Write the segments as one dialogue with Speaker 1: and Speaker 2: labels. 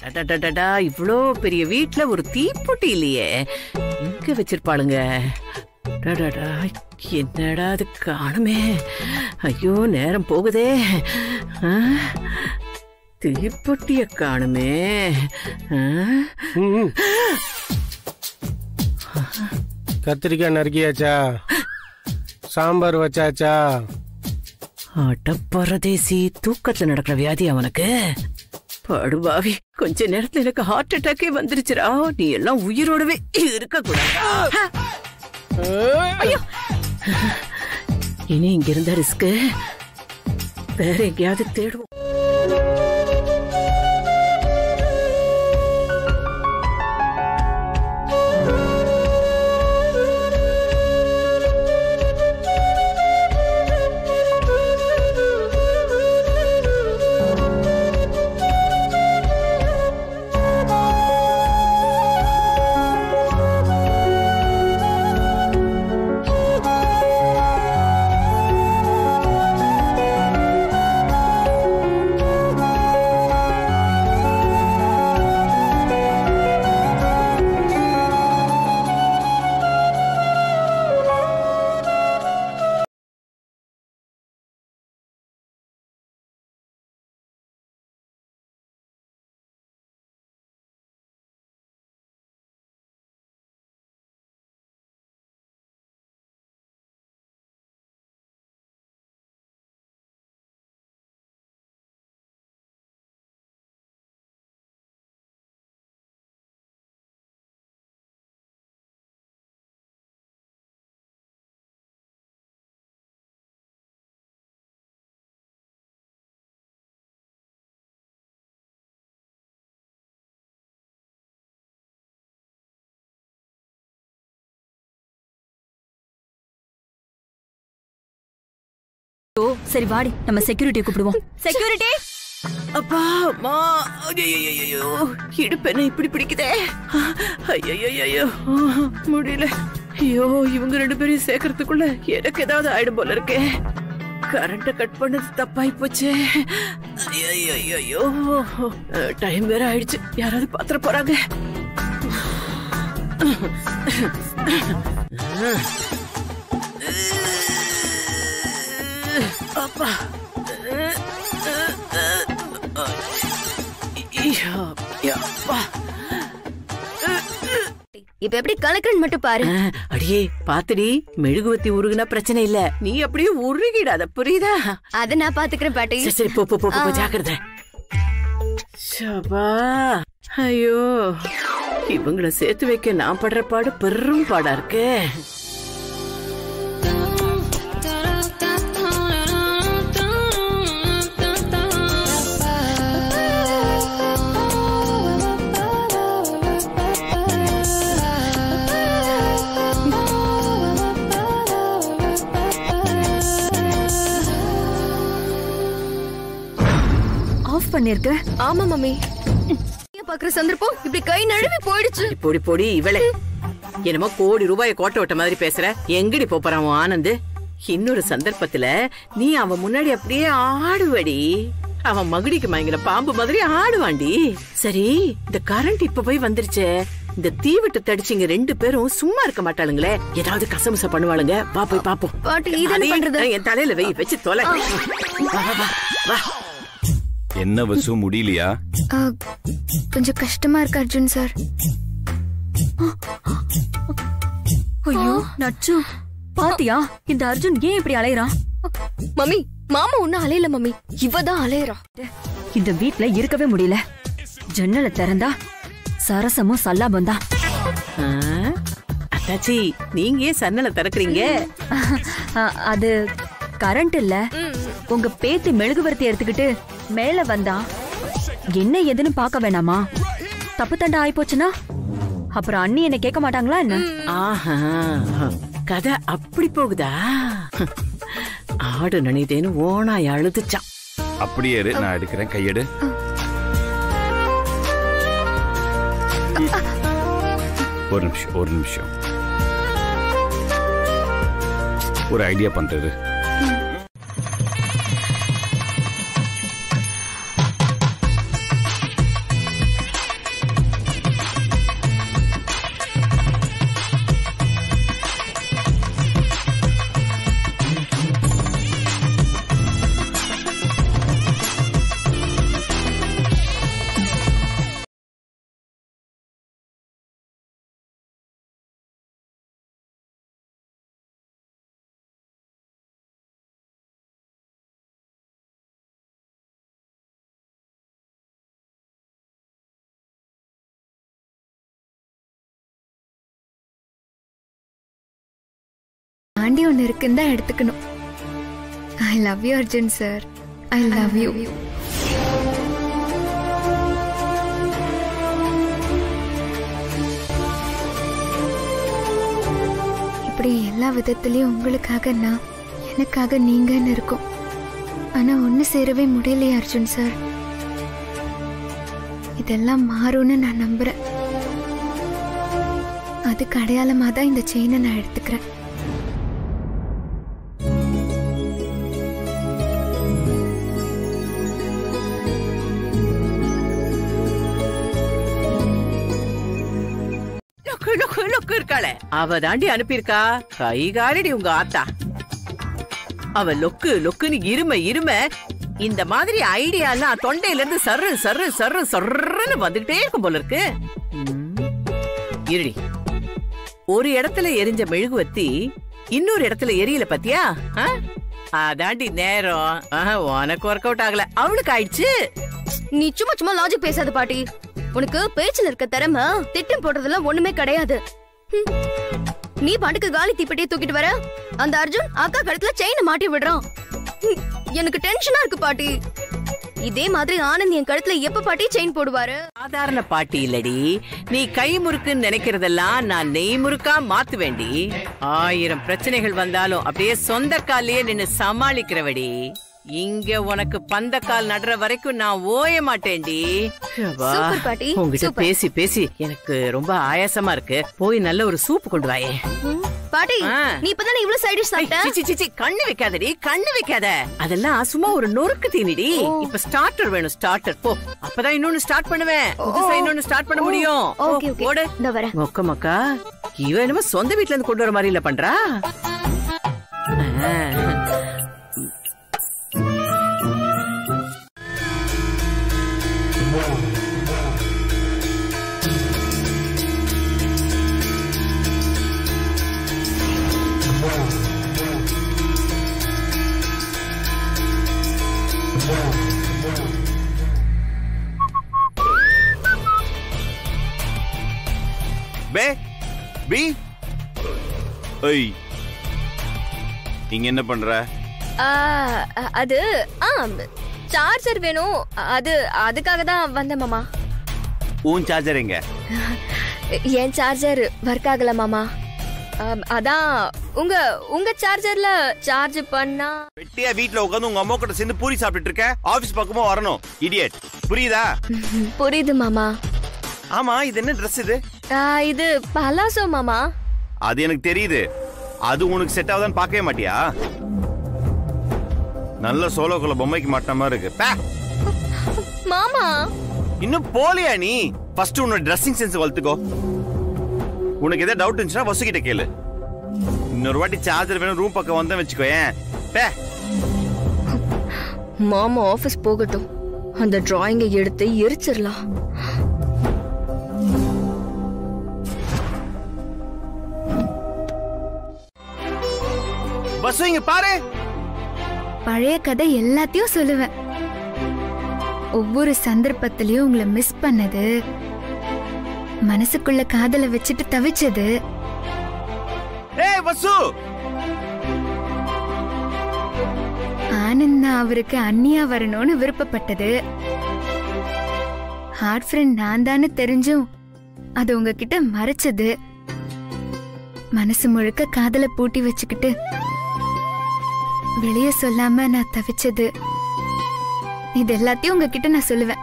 Speaker 1: அடடடடா இவ்ளோ பெரிய வீட்ல ஒரு தீப்பொட்டி இல்லையே எங்க வச்சிருப்பாளுங்க அடடடா, என்னடா அது காணுமே ஐயோ நேரம் போகுதே ஆ? தீப்பொட்டிய காணுமே ஆ?
Speaker 2: ம். கத்திரிக்காய் நறுக்கியாச்சா சாம்பார் வச்சாச்சா
Speaker 1: அட பரதேசி தூக்கத்துல நடக்கிற வியாதி அவனுக்கு படுபாவி கொஞ்ச நேரத்துல எனக்கு ஹார்ட் அட்டாக்கே வந்துருச்சுடா நீ எல்லாம் உயிரோடவே இருக்க கூடாது ஐயோ இனி இங்க இருந்த ரிஸ்க் வேற எங்கேயாவது தேடுவோம்
Speaker 3: ஓ சரி வாடி நம்ம செக்யூரிட்டியை கூப்பிடுவோம் செக்யூரிட்டி
Speaker 1: அப்பா அம்மா ஐயோ இடுப்பு என்ன இப்படி பிடிக்குதே ஐயோ முடியல ஐயோ இவங்க ரெண்டு பேரையும் சேர்க்கறதுக்குள்ள எனக்கு ஏதாவது ஆயிடும் போல இருக்கே கரண்ட கட் பண்ணது தப்பாய் போச்சு ஐயோ டைம் வேற ஆயிடுச்சு யாராவது பாத்திர போறாங்க அப்பா ஐயோ, யப்பா.
Speaker 4: இப்ப எப்படி கலக்குறன்னு மட்டும் பாரு
Speaker 1: ஆ, அடியே பாத்துடி மெழுகுவத்தி உருகுனா பிரச்சனை இல்ல நீ அப்படியே உருகிடாத புரியுதா
Speaker 4: அத நான் பாத்துக்கிறேன் பாட்டி
Speaker 1: சரி சரி போ போ போ, போ ஜாக்கிரதை ஷபா ஐயோ இவங்கள சேர்த்து வைக்க நான் படுற பாடு பெரும் பாடா இருக்கே
Speaker 3: ஆஃப் பண்ணிருக்க
Speaker 4: ஆமா மம்மி பாக்குற சந்தர்ப்பம் இப்படி கை நழுவி போயிடுச்சு
Speaker 1: பொடி பொடி இவளே என்னமோ கோடி ரூபாய கோட்டை விட்ட மாதிரி பேசுற எங்கடி போறான் உன் ஆனந்து இன்னொரு சந்தர்ப்பத்துல நீ அவன் முன்னாடி அப்படியே ஆடுவடி அவன் மகுடிக்கு மயங்கின பாம்பு மாதிரி ஆடுவாண்டி சரி இந்த கரண்ட் இப்ப போய் வந்துருச்சே இந்த தீவிட்டு தடிச்சிங்க ரெண்டு பேரும் சும்மா இருக்க மாட்டாளுங்களே ஏதாவது கசமுச பண்ணுவாளுங்க வா போய் பாப்போம்
Speaker 4: பாட்டி இது என்ன
Speaker 1: அதையும்
Speaker 4: பண்றது
Speaker 1: என் தலையில வை வச்சு தொலை வா, வா, வா, வா.
Speaker 5: என்ன வசு முடியலையா
Speaker 4: ஆ, கொஞ்சம் கஷ்டமா இருக்கு அர்ஜுன் சார்
Speaker 3: ஐயோ நச்சு பாத்தியா இந்த அர்ஜுன் ஏன் இப்படி அலையறான்
Speaker 4: மம்மி மாமா ஒன்னும் அலையல மம்மி இவ தான் அலையறா
Speaker 3: இந்த வீட்ல இருக்கவே முடியல ஜன்னலை திறந்தா சரசமும் சல்லாபம் தான்
Speaker 1: ஆ? அத்தாச்சி நீங்க ஏன் சன்னலை திறக்கறீங்க
Speaker 3: அது கரண்ட் இல்ல உங்க பேத்தி மெழுகுவர்த்தி எடுத்துக்கிட்டு மேல வந்தா என்ன ஏதுன்னு பார்க்க வேணாமா தப்பு தண்டா ஆயிப்போச்சுன்னா அப்புறம் அண்ணி என்ன கேட்க மாட்டாங்களா என்ன
Speaker 1: ஆஹா கதை அப்படி போகுதா ஆடு நனிதேன்னு ஓனாய் அழுதுச்சான்
Speaker 5: அப்படியே இரு நான் எடுக்கிறேன் கையெடு ஒரு நிமிஷம் ஒரு நிமிஷம் ஒரு ஐடியா பண்றது
Speaker 4: ஆண்டி ஒண்ணு இருக்குன்னு தான் எடுத்துக்கணும் I love you Arjun sir I love you இப்படி எல்லா விதத்திலயும் உங்களுக்காக நான் எனக்காக நீங்கன்னு இருக்கும் ஆனா ஒண்ணு சேரவே முடியலையே அர்ஜுன் சார் இதெல்லாம் மாறும்னு நான் நம்புறேன் அதுக்கு அடையாளமா தான் இந்த செயினை நான் எடுத்துக்கிறேன்
Speaker 1: லொக்கு லொக்கு லொக்கு இருக்காளே அவ தாண்டி அனுப்பியிருக்கா கைகாரடி உங்க ஆத்தா அவ லொக்கு லொக்குன்னு இரும இரும இந்த மாதிரி ஐடியா எல்லாம் தொண்டையில இருந்து சர்ரு சர்ரு சர்ரு சர்ருன்னு வந்துகிட்டே இருக்கும் போல இருக்கு ம். இருடி ஒரு இடத்துல எரிஞ்ச மெழுகுவத்தி இன்னொரு இடத்துல எரியல பாத்தியா ஆ? அதாண்டி நேரம் ஆஹா, உனக்கு ஒர்க் அவுட் ஆகல அவளுக்கு ஆயிடுச்சு
Speaker 6: நீ சும்மா சும்மா லாஜிக் பேசாத பாட்டி உனக்கு பேச்சுல இருக்க திறமை திட்டம் போடுறதுல ஒண்ணுமே கிடையாது ஹம். நீ பாட்டுக்கு காலி தீப்பெட்டியை தூக்கிட்டு வர அந்த அர்ஜுன் அக்கா கழுத்துல செயினை மாட்டி விடுறான் ஹம். எனக்கு டென்ஷனா இருக்கு பாட்டி இதே மாதிரி ஆனந்த் என் கழுத்துல எப்ப பாட்டி செயின் போடுவாரு
Speaker 1: சாதாரண பாட்டி இல்லடி நீ கை முறுக்குன்னு நினைக்கிறதெல்லாம் நான் நெய் முறுக்கா மாத்து வேண்டி ஆயிரம் பிரச்சனைகள் வந்தாலும் அப்படியே சொந்த கால்லயே நின்னு சமாளிக்கிறவடி இங்க உனக்கு பந்தக்கால் நடுற வரைக்கும் நான் ஓய மாட்டேன்டி அப்பா,
Speaker 6: சூப்பர் பாட்டி,
Speaker 1: உன்கிட்ட
Speaker 6: சூப்பர்.
Speaker 1: பேசி பேசி எனக்கு ரொம்ப ஆயாசமா இருக்கு போய் நல்ல ஒரு சூப் கொண்டு வாயே
Speaker 6: ஹம். பாட்டி
Speaker 1: ஆ.
Speaker 6: நீ இப்பதானே இவ்வளவு சைடு
Speaker 1: ஐய்,
Speaker 6: சாப்பிட்ட
Speaker 1: சி, சி, சி, கண்ணு வைக்காதடி கண்ணு வைக்காத அதெல்லாம் சும்மா ஒரு நொறுக்கு தீனிடி இப்ப ஸ்டார்டர் வேணும் ஸ்டார்டர் போ அப்பதான் இன்னொன்னு ஸ்டார்ட் பண்ணுவேன் புதுசா இன்னொன்னு ஸ்டார்ட் பண்ண முடியும் போ,
Speaker 6: ஓகே ஓகே
Speaker 1: போடு
Speaker 6: இந்த வரேன்
Speaker 1: மொக்க மக்கா இவ என்னமோ சொந்த வீட்ல இருந்து கொண்டு வர மாதிரி இல்ல பண்றா ஆ.
Speaker 5: பே பி ஐய் இங்க என்ன பண்ற
Speaker 6: ஆ, அது ஆ சார்ஜர் வேணும் அது அதுக்காக தான் வந்தேன் மாமா
Speaker 5: உன் சார்ஜர் எங்க
Speaker 6: என் சார்ஜர் ஒர்க் ஆகல மாமா ஆம், அதான் உங்க உங்க சார்ஜர்ல சார்ஜ் பண்ணா
Speaker 5: வெட்டியா வீட்ல உட்காந்து உங்க அம்மா கூட சேர்ந்து பூரி சாப்பிட்டுட்டு இருக்க ஆபீஸ் பக்கமா வரணும் இடியட் புரியுதா
Speaker 6: புரியுது மாமா
Speaker 5: ஆமா இது என்ன Dress இது
Speaker 6: ஆ, இது பலாசோ மாமா
Speaker 5: அது எனக்கு தெரியுது அது உனக்கு செட் ஆகுதான்னு பார்க்கவே மாட்டியா நல்ல சோலோக்குள்ள பொம்மைக்கு மாட்டின மாதிரி இருக்கு பே.
Speaker 6: மாமா
Speaker 5: இன்னும் போலியா நீ ஃபர்ஸ்ட் உன்னோட ட்ரெஸ்ஸிங் சென்ஸ் வளர்த்துக்கோ உனக்கு எதாவது டவுட் இருந்துச்சுன்னா வசு கிட்ட கேளு இன்னொரு வாட்டி சார்ஜர் வேணும் ரூம் பக்கம் வந்தா வச்சுக்கோ ஏன் பே
Speaker 6: மாமா ஆபீஸ் போகட்டும் அந்த டிராயிங்கை எடுத்து எரிச்சிடலாம்
Speaker 5: பஸ் இங்க பாரு
Speaker 4: பழைய கதை எல்லாத்தையும் சொல்லுவேன் ஒவ்வொரு சந்தர்ப்பத்திலயும் உங்களை மிஸ் பண்ணது மனசுக்குள்ள காதல வச்சுட்டு தவிச்சது
Speaker 5: ஏய் வசு
Speaker 4: ஆனந்தா அவருக்கு அண்ணியா வரணும்னு விருப்பப்பட்டது ஹார்ட் ஃப்ரெண்ட் நான் தானே தெரிஞ்சும் அது உங்ககிட்ட மறைச்சது மனசு முழுக்க காதல பூட்டி வச்சுக்கிட்டு வெளிய சொல்லாம நான் தவிச்சது இது எல்லாத்தையும் உங்ககிட்ட நான் சொல்லுவேன்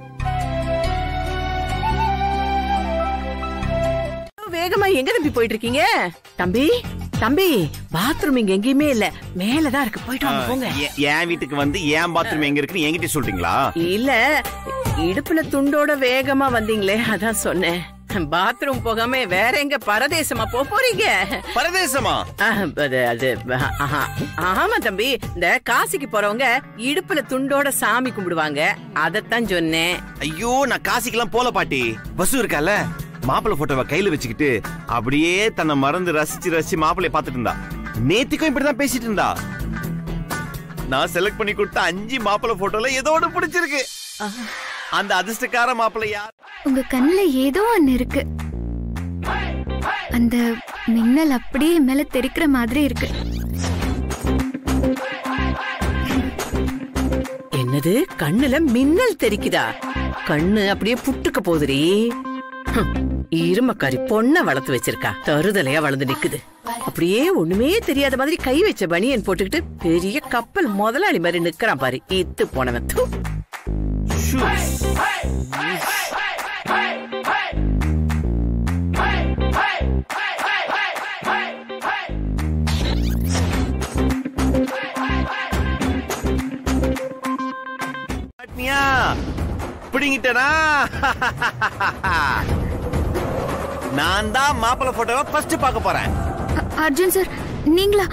Speaker 1: வேகமா எங்க தம்பி போயிட்டு இருக்கீங்க தம்பி தம்பி பாத்ரூம் இங்க எங்கேயுமே இல்ல மேலதான் இருக்கு போயிட்டு வாங்க போங்க
Speaker 5: எ- என் வீட்டுக்கு வந்து என் பாத்ரூம் எங்க இருக்குன்னு என்கிட்ட சொல்றீங்களா
Speaker 1: இல்ல இடுப்புல துண்டோட வேகமா வந்தீங்களே அதான் சொன்னேன் பாத்ரூம் போகாம வேற எங்க பரதேசமா போப் போறீங்க
Speaker 5: பரதேசமா
Speaker 1: ஆஹ், அது அது ஆஹா. ஆமா தம்பி இந்த காசிக்கு போறவங்க இடுப்புல துண்டோட சாமி கும்பிடுவாங்க அதத்தான் சொன்னேன்
Speaker 5: ஐயோ நான் காசிக்கெல்லாம் போல பாட்டி பசு இருக்கால மாப்பிள்ளை போட்டோவை கையில வச்சுக்கிட்டு அப்படியே தன்னை மறந்து ரசிச்சு ரசிச்சு மாப்பிள்ளைய பார்த்துட்டு இருந்தா நேத்திக்கும் இப்படிதான் பேசிட்டு இருந்தா நான் செலக்ட் பண்ணி கொடுத்த அஞ்சு மாப்பிள்ளை போட்டோல ஏதோ ஒண்ணு பிடிச்சிருக்கு அந்த அதிர்ஷ்டக்கார மாப்பிள்ளை யார்
Speaker 4: உங்க கண்ணுல ஏதோ ஒன்னு இருக்கு அந்த மின்னல் அப்படியே என் மேல தெரிக்கிற மாதிரி இருக்கு
Speaker 1: என்னது கண்ணுல மின்னல் தெரிக்குதா கண்ணு அப்படியே புட்டுக்க போகுதுடி ஹம், இருமக்காரி பொண்ண வளர்த்து வச்சிருக்கா தருதலையா வளர்ந்து நிக்குது அப்படியே ஒண்ணுமே தெரியாத மாதிரி கை வச்ச பனியன் போட்டுக்கிட்டு பெரிய கப்பல் முதலாளி மாதிரி நிக்கிறான் பாரு இத்து போனவன் தூ.
Speaker 5: மாட்டினியா பிடிங்கிட்டனா நான் தான் மாப்பிள்ளை போட்டோவை ஃபர்ஸ்ட் பார்க்க போறேன்
Speaker 4: அ- அர்ஜுன் சார் நீங்களா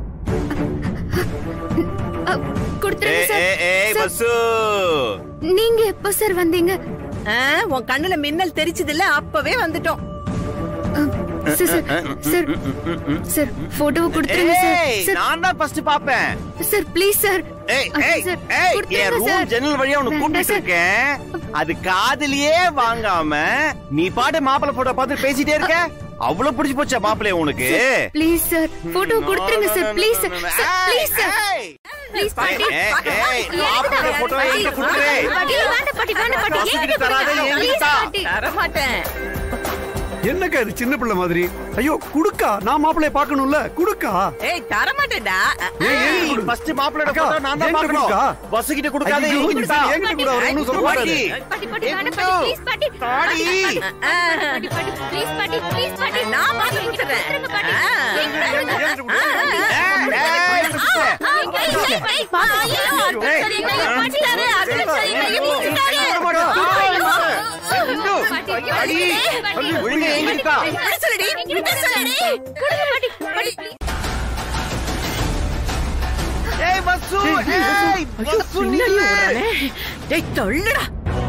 Speaker 4: அ, கொடுத்துருங்க
Speaker 5: ஏய்
Speaker 4: சார்
Speaker 5: ஏய் ஏய்
Speaker 4: சார்,
Speaker 5: பஸ்ஸு
Speaker 4: நீங்க எப்போ சார் வந்தீங்க
Speaker 1: ஆ, உன் கண்ணுல மின்னல் தெரிச்சது இல்ல அப்பவே வந்துட்டோம்
Speaker 4: அ, சார் சார் சார் சார் போட்டோவை கொடுத்துருங்க சார்
Speaker 5: ஏய்
Speaker 4: சார்
Speaker 5: நான் தான் ஃபர்ஸ்ட் பாப்பேன்
Speaker 4: சார் ப்ளீஸ் சார்
Speaker 5: ஏய்
Speaker 4: அ,
Speaker 5: ஏய்
Speaker 4: சார்,
Speaker 5: ஏய்
Speaker 4: கொடுத்துருங்க
Speaker 5: என் ரூம்
Speaker 4: சார்.
Speaker 5: ஜன்னல் வழியா உனக்கு
Speaker 4: வேண்டாம்
Speaker 5: கூப்பிட்டு
Speaker 4: சார்.
Speaker 5: இருக்கேன் அது காதுலயே வாங்காம நீ பாட்டு மாப்பிள்ளை போட்டோ பார்த்து பேசிட்டே இருக்க அவ்வளவு பிடிச்சு போச்சா மாப்பிள்ளைய உனக்கு
Speaker 4: ப்ளீஸ் சார் போட்டோ கொடுத்துருங்க sir please sir sir please sir
Speaker 5: ஏய்,
Speaker 4: ப்ளீஸ்
Speaker 5: ஏய்,
Speaker 4: பாட்டி
Speaker 5: ஏய், ஏய், மாப்பிள்ளை போட்டோ என்கிட்ட கொடுத்துரு
Speaker 4: பாட்டி வேண்டாம் பாட்டி வேண்டாம் பாட்டி
Speaker 5: காசு
Speaker 4: என்கிட்ட
Speaker 5: தராத,
Speaker 4: கொடுங்க.
Speaker 5: என்கிட்ட
Speaker 4: Please,
Speaker 5: தா.
Speaker 4: பாட்டி
Speaker 1: தரமாட்டேன்
Speaker 7: என்னக்கா இது சின்ன பிள்ளை மாதிரி ஐயோ குடுக்கா நான் மாப்பிள்ளைய பார்க்கணும்ல குடுக்கா
Speaker 1: ஏய் தரமாட்டேன்டா
Speaker 5: ஏய் ஃபர்ஸ்ட் மாப்பிள்ளையோட
Speaker 7: அக்கா,
Speaker 5: போட்டோ நான் தான்
Speaker 7: என்கிட்ட
Speaker 5: பார்க்கணும்
Speaker 7: கொடுக்கா.
Speaker 5: பஸ் கிட்ட கொடுக்காத
Speaker 7: ஐயோ,
Speaker 5: என்கிட்ட தா.
Speaker 7: என்கிட்ட கொடு, அவர் ஒண்ணும் சொல்ல
Speaker 5: பாட்டி.
Speaker 7: மாட்டாரு.
Speaker 4: பாட்டி பாட்டி
Speaker 5: ஏய்,
Speaker 4: வேண்டாம்
Speaker 5: குடு.
Speaker 4: பாட்டி ப்ளீஸ் பாட்டி
Speaker 5: பாடி.
Speaker 4: பாட்டி பாட்டி ப்ளீஸ் பாட்டி ப்ளீஸ் பாட்டி
Speaker 1: நான் பார்த்து கொடுத்துறேன்.
Speaker 4: கொடுத்துருங்க பாட்டி
Speaker 1: ஆ.
Speaker 4: என்கிட்ட கொடுங்க.
Speaker 7: என்கிட்ட கொடு.
Speaker 5: ஏய், ஏய், என்கிட்ட கொடுத்து.
Speaker 4: ஆ, இங்க, இங்க, இங்க, பாட்டி. ஐயோ, அர்ஜுன் சார் எங்களை ஏமாத்திட்டாரு. அர்ஜுன் சார் எங்களை ஏமாத்திட்டாரு.
Speaker 5: இந்து,
Speaker 4: பாட்டி,
Speaker 5: பாடி.
Speaker 4: பாட்டி.
Speaker 5: ஒழுங்கா என்கிட்ட தா.
Speaker 4: விட சொல்லுடி, விட சொல்லுடி. கொடுங்க பாட்டி, பாட்டி, please.
Speaker 5: ஏய், பஸ்ஸு, ஏய், பஸ்ஸு
Speaker 1: பின்னாடி
Speaker 5: நில்லு.
Speaker 1: ஓடுறானே. டேய் தள்ளுடா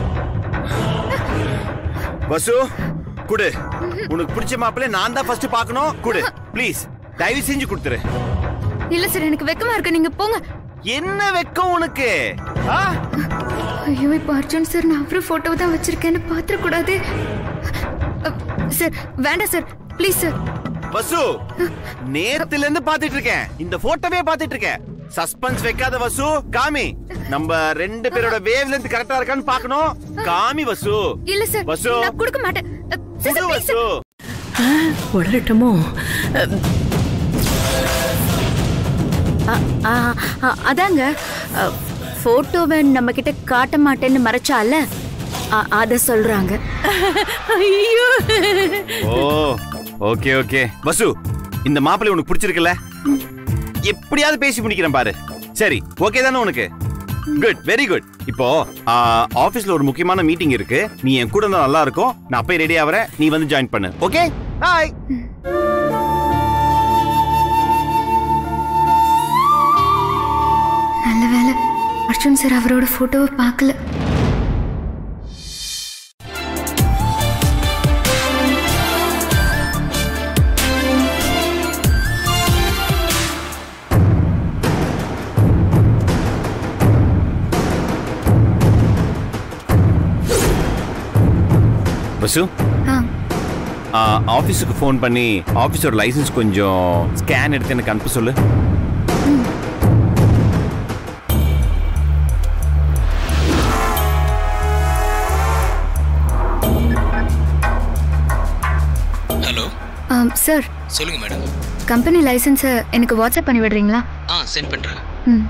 Speaker 5: பஸ்ஸு குடு உனக்கு பிடிச்ச மாப்பிள்ளை நான் தான் ஃபர்ஸ்ட் பார்க்கணும் குடு ப்ளீஸ் தயவு செஞ்சு கொடுத்துரு
Speaker 4: இல்ல சார் எனக்கு வெக்கமா இருக்கு நீங்க போங்க
Speaker 5: என்ன வெக்கம் உனக்கு ஆ?
Speaker 4: ஐயோ இப்போ அர்ஜுன் சார் நான் அவரு போட்டோ தான் வச்சிருக்கேன்னு பாத்திர கூடாது சார் வேண்டாம் சார் ப்ளீஸ் சார்
Speaker 5: வசு நேத்துல இருந்து பாத்துட்டு இருக்கேன் இந்த போட்டோவே பாத்துட்டு இருக்கேன் சஸ்பென்ஸ் வைக்காத வசு காமி நம்ம ரெண்டு பேரோட வேவ் லென்த் கரெக்டா இருக்கான்னு பார்க்கணும் காமி வசு
Speaker 4: இல்ல சார்
Speaker 5: வசு.
Speaker 4: நான் கொடுக்க மாட்டேன் அ, சார்,
Speaker 5: குடு
Speaker 4: சார், please,
Speaker 5: வசு
Speaker 4: சார்.
Speaker 1: உடலட்டுமோ
Speaker 3: ஆ, ஆ, அதாங்க போட்டோவை நம்ம கிட்ட காட்ட மாட்டேன்னு மறைச்சால அ- அத சொல்றாங்க
Speaker 1: ஐயோ
Speaker 5: ஓ ஓகே ஓகே வசு இந்த மாப்பிள்ளை உனக்கு பிடிச்சிருக்குல்ல எப்படியாவது பேசி முடிக்கிறேன் பாரு சரி ஓகே தானே உனக்கு குட் வெரி குட் இப்போ ஆ, ஆபீஸ்ல ஒரு முக்கியமான மீட்டிங் இருக்கு நீ என் கூட இருந்தா நல்லா இருக்கும் நான் அப்பயே ரெடி ஆவறேன் நீ வந்து ஜாயின் பண்ணு ஓகே ஹாய்
Speaker 4: நல்ல வேலை அர்ஜுன் சார் அவரோட போட்டோவை பார்க்கல
Speaker 5: வசு
Speaker 4: ஆ
Speaker 5: ஆஃபீஸுக்கு ஃபோன் பண்ணி ஆஃபீஸோட லைசென்ஸ் கொஞ்சம் ஸ்கேன் எடுத்து எனக்கு அனுப்ப சொல்லு
Speaker 8: ஹலோ
Speaker 4: ஆம், சார்
Speaker 8: சொல்லுங்க மேடம்
Speaker 4: கம்பெனி லைசன்ஸை எனக்கு வாட்ஸ்அப் பண்ணி விடுறீங்களா
Speaker 8: ஆ சென்ட் பண்றேன்
Speaker 4: ம்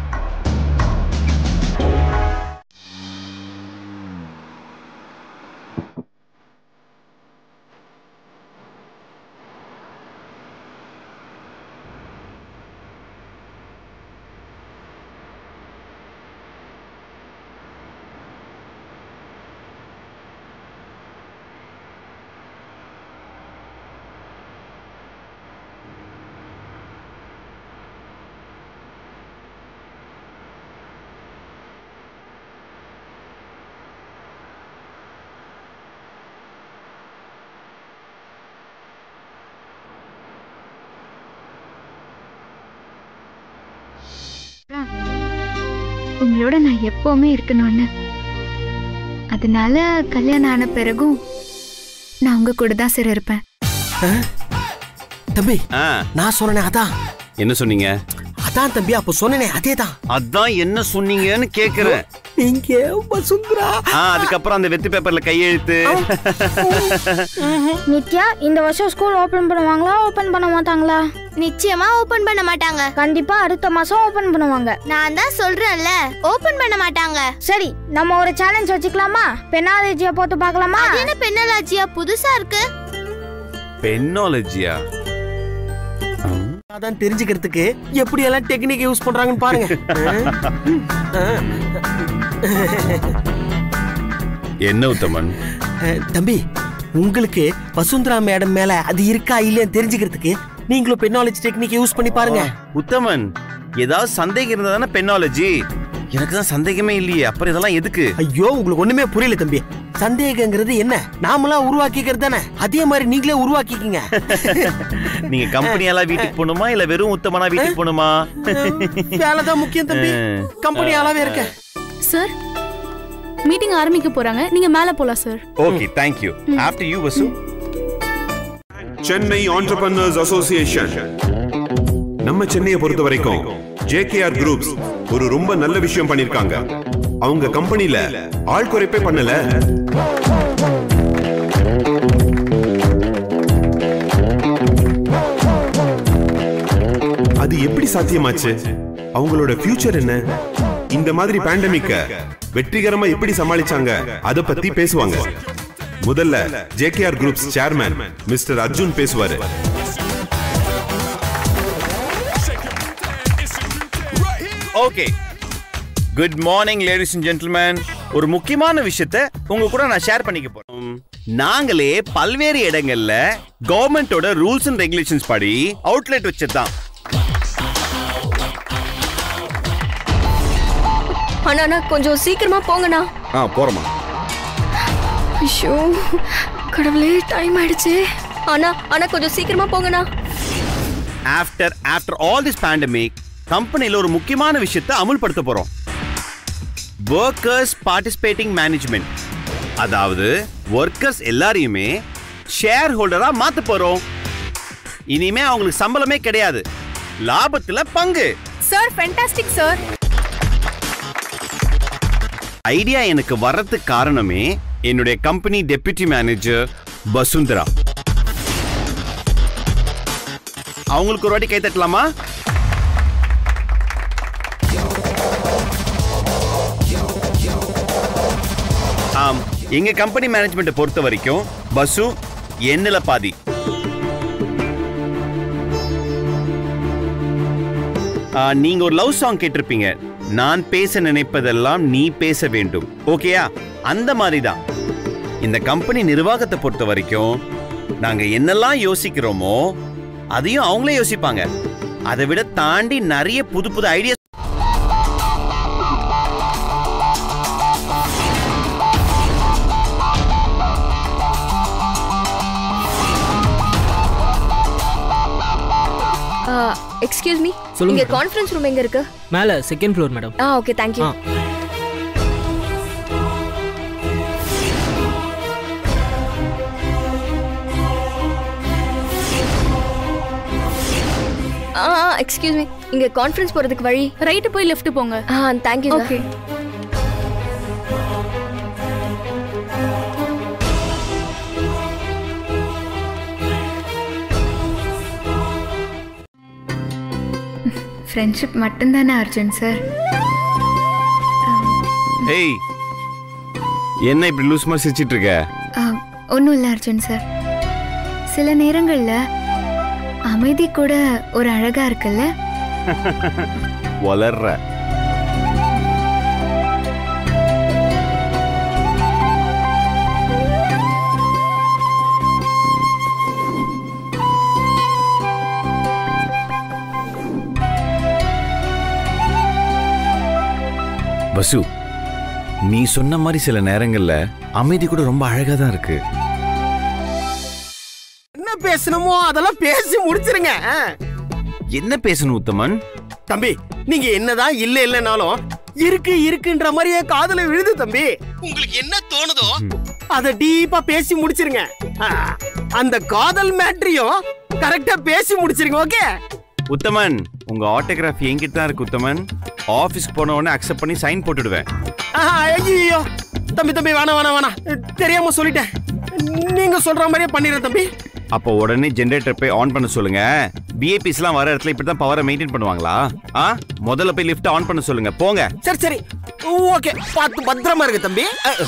Speaker 4: உங்களோட நான் எப்பவுமே இருக்கணும்னு அதனால கல்யாணம் ஆன பிறகும் நான் உங்க கூட தான் சார் இருப்பேன்
Speaker 9: தம்பி
Speaker 5: ஆ,
Speaker 9: நான் சொன்னேனே அதான்
Speaker 5: என்ன சொன்னீங்க
Speaker 9: அதான் தம்பி அப்ப சொன்னேனே அதே தான்
Speaker 5: அதான் என்ன சொன்னீங்கன்னு கேக்குறேன்
Speaker 9: நீங்க வசுந்தரா
Speaker 5: ஆ, அதுக்கப்புறம் அந்த வெத்து பேப்பர்ல கையெழுத்து
Speaker 10: நித்யா இந்த வருஷம் ஸ்கூல் ஓபன் பண்ணுவாங்களா ஓபன் பண்ண மாட்டாங்களா
Speaker 6: நிச்சயமா ஓபன் பண்ண மாட்டாங்க
Speaker 10: கண்டிப்பா அடுத்த மாசம் ஓபன் பண்ணுவாங்க
Speaker 6: நான் தான் சொல்றேன்ல ஓபன் பண்ண மாட்டாங்க
Speaker 10: சரி நம்ம ஒரு சேலஞ்ச் வச்சுக்கலாமா பெனாலஜியை போட்டு பார்க்கலாமா
Speaker 6: அது என்ன பெண்ணலாச்சியா புதுசா இருக்கு
Speaker 5: பெண்ணாலஜியா
Speaker 9: அதான் தெரிஞ்சுக்கிறதுக்கு எப்படி எல்லாம் டெக்னிக் யூஸ் பண்றாங்கன்னு பாருங்க
Speaker 5: என்ன உத்தமன்
Speaker 9: அஹ், தம்பி உங்களுக்கு வசுந்தரா மேடம் மேல அது இருக்கா இல்லையான்னு தெரிஞ்சுக்கிறதுக்கு நீங்களும் பெண்ணாலஜி டெக்னிக் யூஸ் பண்ணி பாருங்க
Speaker 5: உத்தமன் ஏதாவது சந்தேகம் இருந்தா தானே பெண்ணாலஜி எனக்கு தான் சந்தேகமே இல்லையே அப்புறம் இதெல்லாம் எதுக்கு
Speaker 9: ஐயோ உங்களுக்கு ஒண்ணுமே புரியல தம்பி சந்தேகங்கிறது என்ன நாமளா உருவாக்கிக்கிறது தானே அதே மாதிரி நீங்களே உருவாக்கிக்கங்க
Speaker 5: நீங்க கம்பெனியால வீட்டுக்கு போகணுமா இல்ல வெறும் உத்தமனா வீட்டுக்கு போகணுமா
Speaker 9: வேலை தான் முக்கியம் தம்பி கம்பெனி அளவே இருக்க
Speaker 11: சார் மீட்டிங் ஆரம்பிக்க போறாங்க நீங்க மேல போலாம் sir
Speaker 5: okay thank you after you Vasu
Speaker 12: Chennai entrepreneurs association நம்ம சென்னையை பொறுத்த வரைக்கும் ஜேகேஆர் குரூப்ஸ் ஒரு ரொம்ப நல்ல விஷயம் பண்ணிருக்காங்க அவங்க கம்பெனில ஆள் குறைப்பே பண்ணல அது எப்படி சாத்தியமாச்சு அவங்களோட ஃபியூச்சர் என்ன இந்த மாதிரி பேண்டமிக்க வெற்றிகரமா எப்படி சமாளிச்சாங்க அத பத்தி பேசுவாங்க முதல்ல JKR groups chairman mister Arjun பேசுவாரு
Speaker 5: okay good morning ladies and gentleman ஒரு முக்கியமான விஷயத்த உங்க கூட நான் ஷேர் பண்ணிக்க போறோம் நாங்களே பல்வேறு இடங்கள்ல கவர்மெண்டோட ரூல்ஸ் அண்ட் ரெகுலேஷன்ஸ் படி அவுட்லெட் வச்சதுதான்
Speaker 6: அண்ணா அண்ணா கொஞ்சம் சீக்கிரமா போங்கண்ணா
Speaker 12: ஆ போறோமா
Speaker 6: ஐயோ கடவுளே டைம் ஆயிடுச்சு அண்ணா அண்ணா கொஞ்சம் சீக்கிரமா போங்கண்ணா
Speaker 5: after after all this pandemic கம்பெனில ஒரு முக்கியமான விஷயத்தை அமுல்படுத்த போறோம் ஒர்க்கர்ஸ் பார்ட்டிசிபேட்டிங் மேனேஜ்மெண்ட் அதாவது ஒர்க்கர்ஸ் எல்லாரையுமே ஷேர் ஹோல்டரா மாத்த போறோம் இனிமே அவங்களுக்கு சம்பளமே கிடையாது லாபத்துல பங்கு
Speaker 11: சார் ஃபென்டாஸ்டிக் சார்
Speaker 5: ஐடியா எனக்கு வர்றதுக்கு காரணமே என்னுடைய கம்பெனி டெப்யூட்டி மேனேஜர் வசுந்தரா அவங்களுக்கு ஒரு வாட்டி கை தட்டலாமா ஆம் எங்க கம்பெனி மேனேஜ்மெண்ட்டை பொறுத்த வரைக்கும் பஸ்ஸு எண்ணில பாதி ஆ, நீங்க ஒரு லவ் சாங் கேட்டிருப்பீங்க நான் பேச நினைப்பதெல்லாம் நீ பேச வேண்டும் ஓகேயா அந்த மாதிரி தான் இந்த கம்பெனி நிர்வாகத்தை பொறுத்த வரைக்கும் நாங்க என்னெல்லாம் யோசிக்கிறோமோ அதையும் அவங்களே யோசிப்பாங்க அதை விட தாண்டி நிறைய புது புது ஐடியா
Speaker 6: எக்ஸ்கியூஸ் மீ
Speaker 13: சொல்லுங்க
Speaker 6: இங்க
Speaker 13: madam.
Speaker 6: கான்ஃபரன்ஸ் ரூம் எங்க இருக்கு
Speaker 13: மேல செகண்ட் ஃப்ளோர் மேடம்
Speaker 6: ஆ ஓகே தேங்க் யூ
Speaker 13: ஆ.
Speaker 6: ஆ எக்ஸ்கியூஸ் மீ இங்க கான்ஃபரன்ஸ் போறதுக்கு வழி
Speaker 11: ரைட்டு போய் லெஃப்ட் போங்க
Speaker 6: ஆ தேங்க் யூ
Speaker 11: ஓகே
Speaker 4: ஃப்ரெண்ட்ஷிப் மட்டும்தானே அர்ஜுன் சார்
Speaker 5: ஏய் என்ன இப்படி லூஸ் மாதிரி சிரிச்சிட்டு இருக்க
Speaker 4: ஒன்றும் இல்லை அர்ஜுன் சார் சில நேரங்களில் அமைதி கூட ஒரு அழகா இருக்குல்ல
Speaker 5: வளர்ற வசு நீ சொன்ன மாதிரி சில நேரங்கள்ல அமைதி கூட ரொம்ப அழகா தான் இருக்கு
Speaker 9: என்ன பேசணுமோ அதெல்லாம் பேசி முடிச்சிருங்க ஆ.
Speaker 5: என்ன பேசணும் உத்தமன்
Speaker 9: தம்பி நீங்க என்னதான் இல்ல இல்லனாலும் இருக்கு இருக்குன்ற மாதிரி என் காதுல விழுது தம்பி உங்களுக்கு என்ன தோணுதோ அத டீப்பா பேசி முடிச்சிருங்க ஆ. அந்த காதல் மேட்ரியும் கரெக்டா பேசி முடிச்சிருங்க ஓகே
Speaker 5: உத்தமன் உங்க ஆட்டோகிராஃப் என்கிட்ட தான் இருக்கு உத்தமன் ஆபீஸ்க்கு போன உடனே அக்செப்ட் பண்ணி சைன் போட்டுடுவேன்
Speaker 9: ஐயோ தம்பி தம்பி வேணாம் வேணாம் வேணாம் தெரியாம சொல்லிட்டேன் நீங்க சொல்ற மாதிரியே பண்ணிடுறேன் தம்பி
Speaker 5: அப்போ உடனே ஜெனரேட்டர் போய் ஆன் பண்ண சொல்லுங்க பிஏபிஸ்லாம் வர இடத்துல இப்படி தான் பவரை மெயின்டைன் பண்ணுவாங்களா ஆ முதல்ல போய் லிஃப்ட் ஆன் பண்ண சொல்லுங்க போங்க
Speaker 9: சரி சரி ஓகே பார்த்து பத்திரமா இருக்கு தம்பி அஹ்,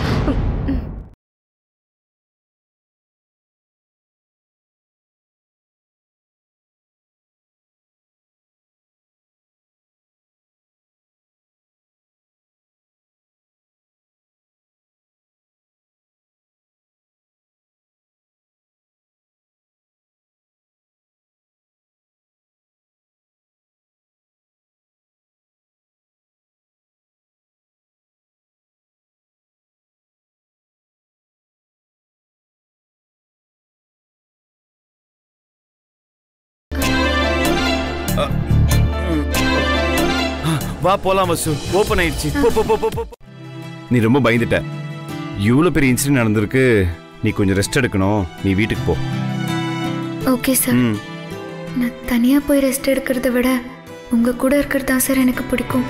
Speaker 5: வா போலாம் வசு ஓபன் ஆயிடுச்சு போ போ போ போ போ, போ. நீ ரொம்ப பயந்துட்ட இவ்வளவு பெரிய இன்சிடென்ட் நடந்திருக்கு நீ கொஞ்சம் ரெஸ்ட் எடுக்கணும் நீ வீட்டுக்கு போ
Speaker 4: ஓகே சார்
Speaker 5: ம்
Speaker 4: நான் தனியா போய் ரெஸ்ட் எடுக்கிறத விட உங்க கூட இருக்கிறது தான் சார் எனக்கு பிடிக்கும்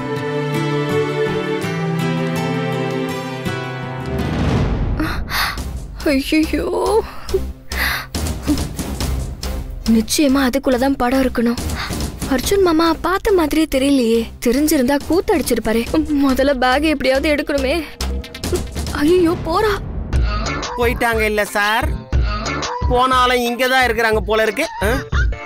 Speaker 6: ஐயோ நிச்சயமா அதுக்குள்ளதான் படம் இருக்கணும் அர்ஜுன் மாமா பார்த்த மாதிரியே தெரியலையே தெரிஞ்சிருந்தா கூத்து அடிச்சிருப்பாரு முதல்ல பேக் எப்படியாவது எடுக்கணுமே ஐயோ போறா
Speaker 9: போயிட்டாங்க இல்ல சார் போனாலும் இங்க தான் இருக்கிறாங்க போல இருக்கு அஹ்.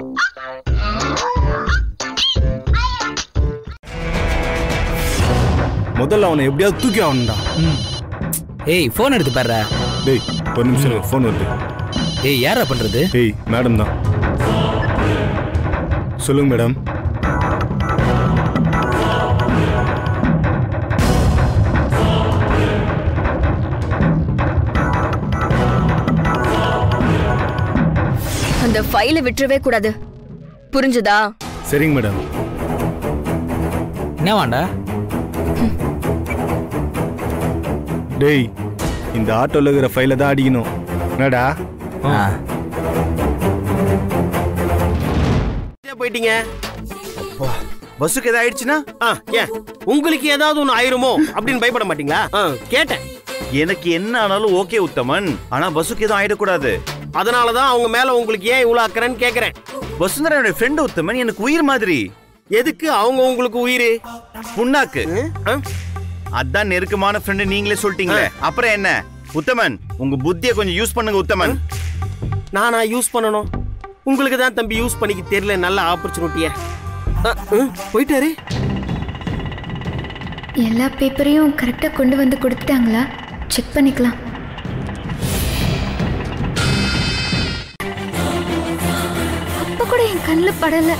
Speaker 13: முதல்ல அவனை எப்படியாவது தூக்கி ஆகணும்டா
Speaker 14: ஏய் ஃபோன் எடுத்து பாரு
Speaker 13: டேய் ஒரு நிமிஷம் ஃபோன் வருது
Speaker 14: ஏய் யாரா பண்றது
Speaker 13: ஏய் மேடம் தான் சொல்லுங்க மேடம்
Speaker 6: அந்த ஃபைலை விட்டுறவே கூடாது புரிஞ்சுதா
Speaker 13: சரிங்க மேடம்
Speaker 14: என்ன வாண்டா
Speaker 13: டேய் இந்த ஆட்டோல இருக்கிற ஃபைல தான் அடிக்கணும் என்னடா
Speaker 9: எங்க போயிட்டீங்க
Speaker 5: பஸ்ஸுக்கு ஏதாவது ஆயிடுச்சுன்னா
Speaker 9: ஆ, ஏன் உங்களுக்கு ஏதாவது ஒண்ணு ஆயிருமோ அப்படின்னு பயப்பட மாட்டீங்களா ஆ, கேட்டேன்
Speaker 5: எனக்கு என்ன ஆனாலும் ஓகே உத்தமன் ஆனா பஸ்ஸுக்கு எதுவும் ஆயிடக்கூடாது
Speaker 9: அதனாலதான் அவங்க மேல உங்களுக்கு ஏன் இவ்வளவு அக்கறைன்னு கேக்குறேன்
Speaker 5: வசுந்தரா என்னோட ஃப்ரெண்ட் உத்தமன் எனக்கு உயிர் மாதிரி
Speaker 9: எதுக்கு அவங்க உங்களுக்கு உயிர்
Speaker 5: புண்ணாக்கு அதான் நெருக்கமான ஃப்ரெண்டு நீங்களே சொல்லிட்டீங்களே அப்புறம் என்ன உத்தமன் உங்க புத்தியை கொஞ்சம் யூஸ் பண்ணுங்க உத்தமன்
Speaker 9: நானா யூஸ் பண்ணணும் உங்களுக்கு தான் தம்பி யூஸ் பண்ணிக்க தெரியல நல்ல ஆப்பர்ச்சுனிட்டிய போயிட்டாரு
Speaker 4: எல்லா பேப்பரையும் கரெக்டா கொண்டு வந்து கொடுத்துட்டாங்களா செக் பண்ணிக்கலாம் அப்ப கூட என் கண்ணில் படல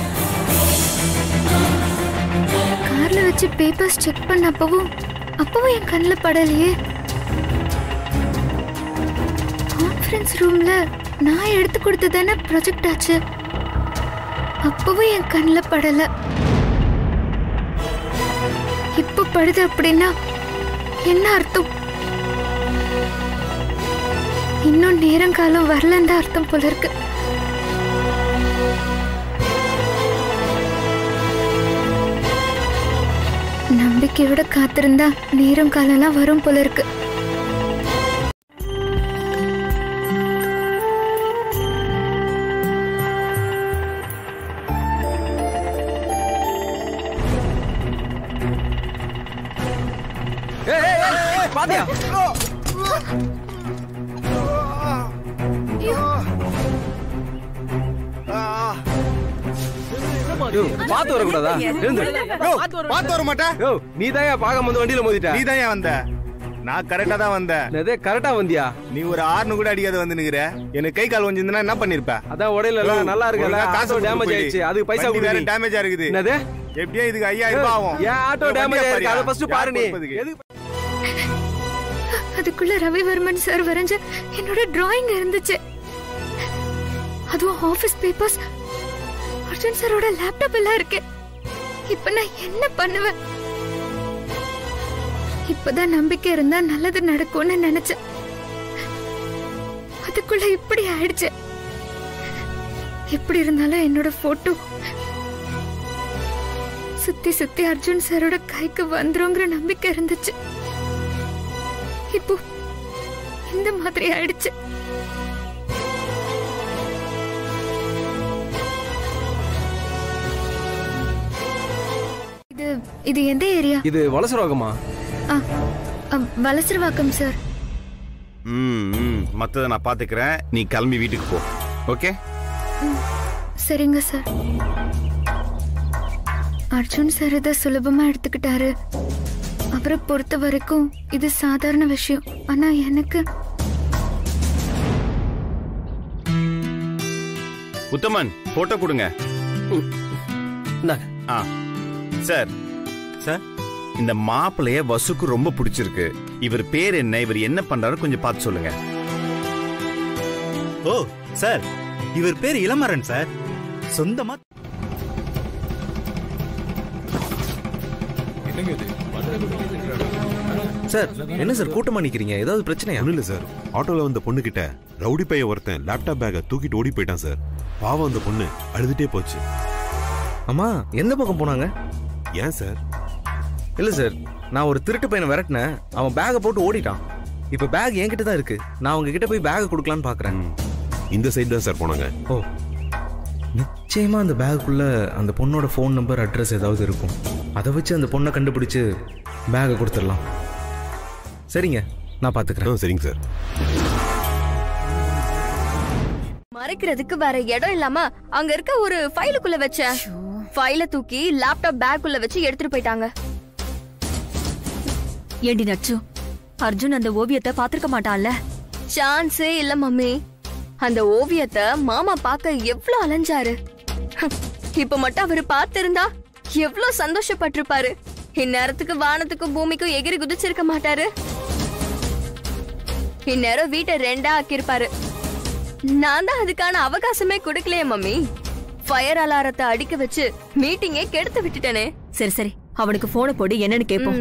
Speaker 4: கார்ல வச்சு பேப்பர்ஸ் செக் பண்ண அப்பவும் அப்பவும் என் கண்ணில் படலையே கான்ஃபரன்ஸ் ரூம்ல நான் எடுத்து கொடுத்து தானே ப்ரொஜெக்ட் ஆச்சு அப்பவும் என் கண்ணில் படல இப்ப படுது அப்படின்னா என்ன அர்த்தம் இன்னும் நேரங்காலம் வரலன்னு தான் அர்த்தம் போல இருக்கு நம்பிக்கையோட காத்திருந்தா நேரம் காலம்லாம் வரும் போல இருக்கு
Speaker 14: பாத்தியா
Speaker 15: பாத்து வரக்கூடாதா எழுந்து
Speaker 7: பார்த்து வர மாட்டேன்
Speaker 15: யோ நீ தான் பார்க்க வந்து வண்டியில மோதிட்ட
Speaker 7: நீ தான் வந்த நான் கரெக்டா தான் வந்தேன்
Speaker 15: அதே கரெக்டா வந்தியா
Speaker 7: நீ ஒரு ஆறுனு கூட அடிக்காத வந்து நிக்கிற எனக்கு கை கால் வந்திருந்தா என்ன பண்ணிருப்ப
Speaker 15: அதான் உடையில நல்லா இருக்குல்ல காசு டேமேஜ் ஆயிடுச்சு அதுக்கு பைசா
Speaker 7: வண்டி வேற
Speaker 15: கொடுங்க
Speaker 7: டேமேஜா இருக்குது
Speaker 15: என்னது
Speaker 7: எப்படியும் இதுக்கு ஐயாயிரம் ரூபாய் ஆகும்
Speaker 15: ஏன் ஆட்டோ
Speaker 7: வண்டியை
Speaker 15: டேமேஜ் ஆயிருக்கு
Speaker 7: பாரியா?
Speaker 15: அதை ஃபர்ஸ்ட் பாரு நீ
Speaker 7: யார் கொடுப்பதுக்கு?
Speaker 15: எதுக்கு
Speaker 4: அதுக்குள்ள ரவிவர்மன் சார் வரைஞ்ச என்னோட டிராயிங் இருந்துச்சு அதுவும் ஆபீஸ் பேப்பர்ஸ் அர்ஜுன் சாரோட லேப்டாப் எல்லாம் இருக்கு இப்ப நான் என்ன பண்ணுவேன் இப்பதான் நம்பிக்கை இருந்தா நல்லது நடக்கும்னு நினைச்சேன் அதுக்குள்ள அதுக்குள்ள இப்படி ஆயிடுச்சு எப்படி இருந்தாலும் என்னோட போட்டோ சுத்தி சுத்தி அர்ஜுன் சாரோட கைக்கு வந்துருங்கிற நம்பிக்கை இருந்துச்சு இப்போ இந்த மாதிரி ஆயிடுச்சு இது இது எந்த ஏரியா
Speaker 15: இது வலசரோகமா
Speaker 4: வலசரவாக்கம் சார்
Speaker 5: ம் ம் மத்தத நான் பாத்துக்கிறேன் நீ கிளம்பி வீட்டுக்கு போ ஓகே
Speaker 4: சரிங்க சார் அர்ஜுன் சார் இதை சுலபமா எடுத்துக்கிட்டாரு அவரை பொறுத்த வரைக்கும் இது சாதாரண விஷயம் ஆனா எனக்கு
Speaker 5: உத்தமன் போட்டோ கொடுங்க ஆ சார் சார் இந்த மாப்பிளைய வசுக்கு ரொம்ப பிடிச்சிருக்கு இவர் பேர் என்ன இவர் என்ன பண்றாரு கொஞ்சம் பார்த்து சொல்லுங்க
Speaker 16: ஓ சார் இவர் பேர் இளமரன் சார் சொந்தமா
Speaker 17: சார் என்ன சார் கூட்டமா நிக்கிறீங்க ஏதாவது பிரச்சனையா
Speaker 12: ஒண்ணும் இல்ல சார் ஆட்டோல வந்த பொண்ணு கிட்ட ரவுடி பையன் ஒருத்தன் லேப்டாப் பேக்கை தூக்கிட்டு ஓடி போயிட்டான் சார் பாவம் அந்த பொண்ணு அழுதுட்டே போச்சு
Speaker 17: அம்மா எந்த பக்கம் போனாங்க
Speaker 12: ஏன் சார்
Speaker 17: இல்ல சார் நான் ஒரு திருட்டு பையனை விரட்டினேன் அவன் பேக்கை போட்டு ஓடிட்டான் இப்ப பேக் என்கிட்ட தான் இருக்கு நான் அவங்க கிட்ட போய் பேக்கை கொடுக்கலான்னு பாக்குறேன்
Speaker 12: இந்த சைடு தான் சார் போனாங்க
Speaker 17: ஓ நிச்சயமா அந்த பேக்குள்ள அந்த பொண்ணோட ஃபோன் நம்பர் அட்ரஸ் ஏதாவது இருக்கும் அதை வச்சு அந்த பொண்ணை கண்டுபிடிச்சு பேக்கை கொடுத்துடலாம் சரிங்க நான் பாத்துக்கிறேன்
Speaker 12: சரிங்க சார்
Speaker 6: மறைக்கிறதுக்கு வேற இடம் இல்லாம அங்க இருக்க ஒரு ஃபைலுக்குள்ள வச்சேன் ஃபைல தூக்கி லேப்டாப் பேக்குள்ள வச்சு எடுத்துட்டு போயிட்டாங்க
Speaker 3: ஏண்டி நச்சு அர்ஜுன் அந்த ஓவியத்தை பாத்திருக்க மாட்டான்ல
Speaker 6: சான்ஸே இல்ல மம்மி அந்த ஓவியத்தை மாமா பார்க்க எவ்ளோ அலைஞ்சாரு இப்ப மட்டும் அவரு பார்த்திருந்தா எவ்ளோ சந்தோஷப்பட்டிருப்பாரு இந்நேரத்துக்கு வானத்துக்கும் பூமிக்கும் எகிரி குதிச்சிருக்க மாட்டாரு இந்நேரம் வீட்டை ரெண்டா ஆக்கியிருப்பாரு நான் தான் அதுக்கான அவகாசமே கொடுக்கலையே மம்மி ஃபயர் அலாரத்தை அடிக்க வச்சு மீட்டிங்கே கெடுத்து விட்டுட்டேனே
Speaker 3: சரி சரி அவனுக்கு போனை போடு என்னன்னு கேப்போம்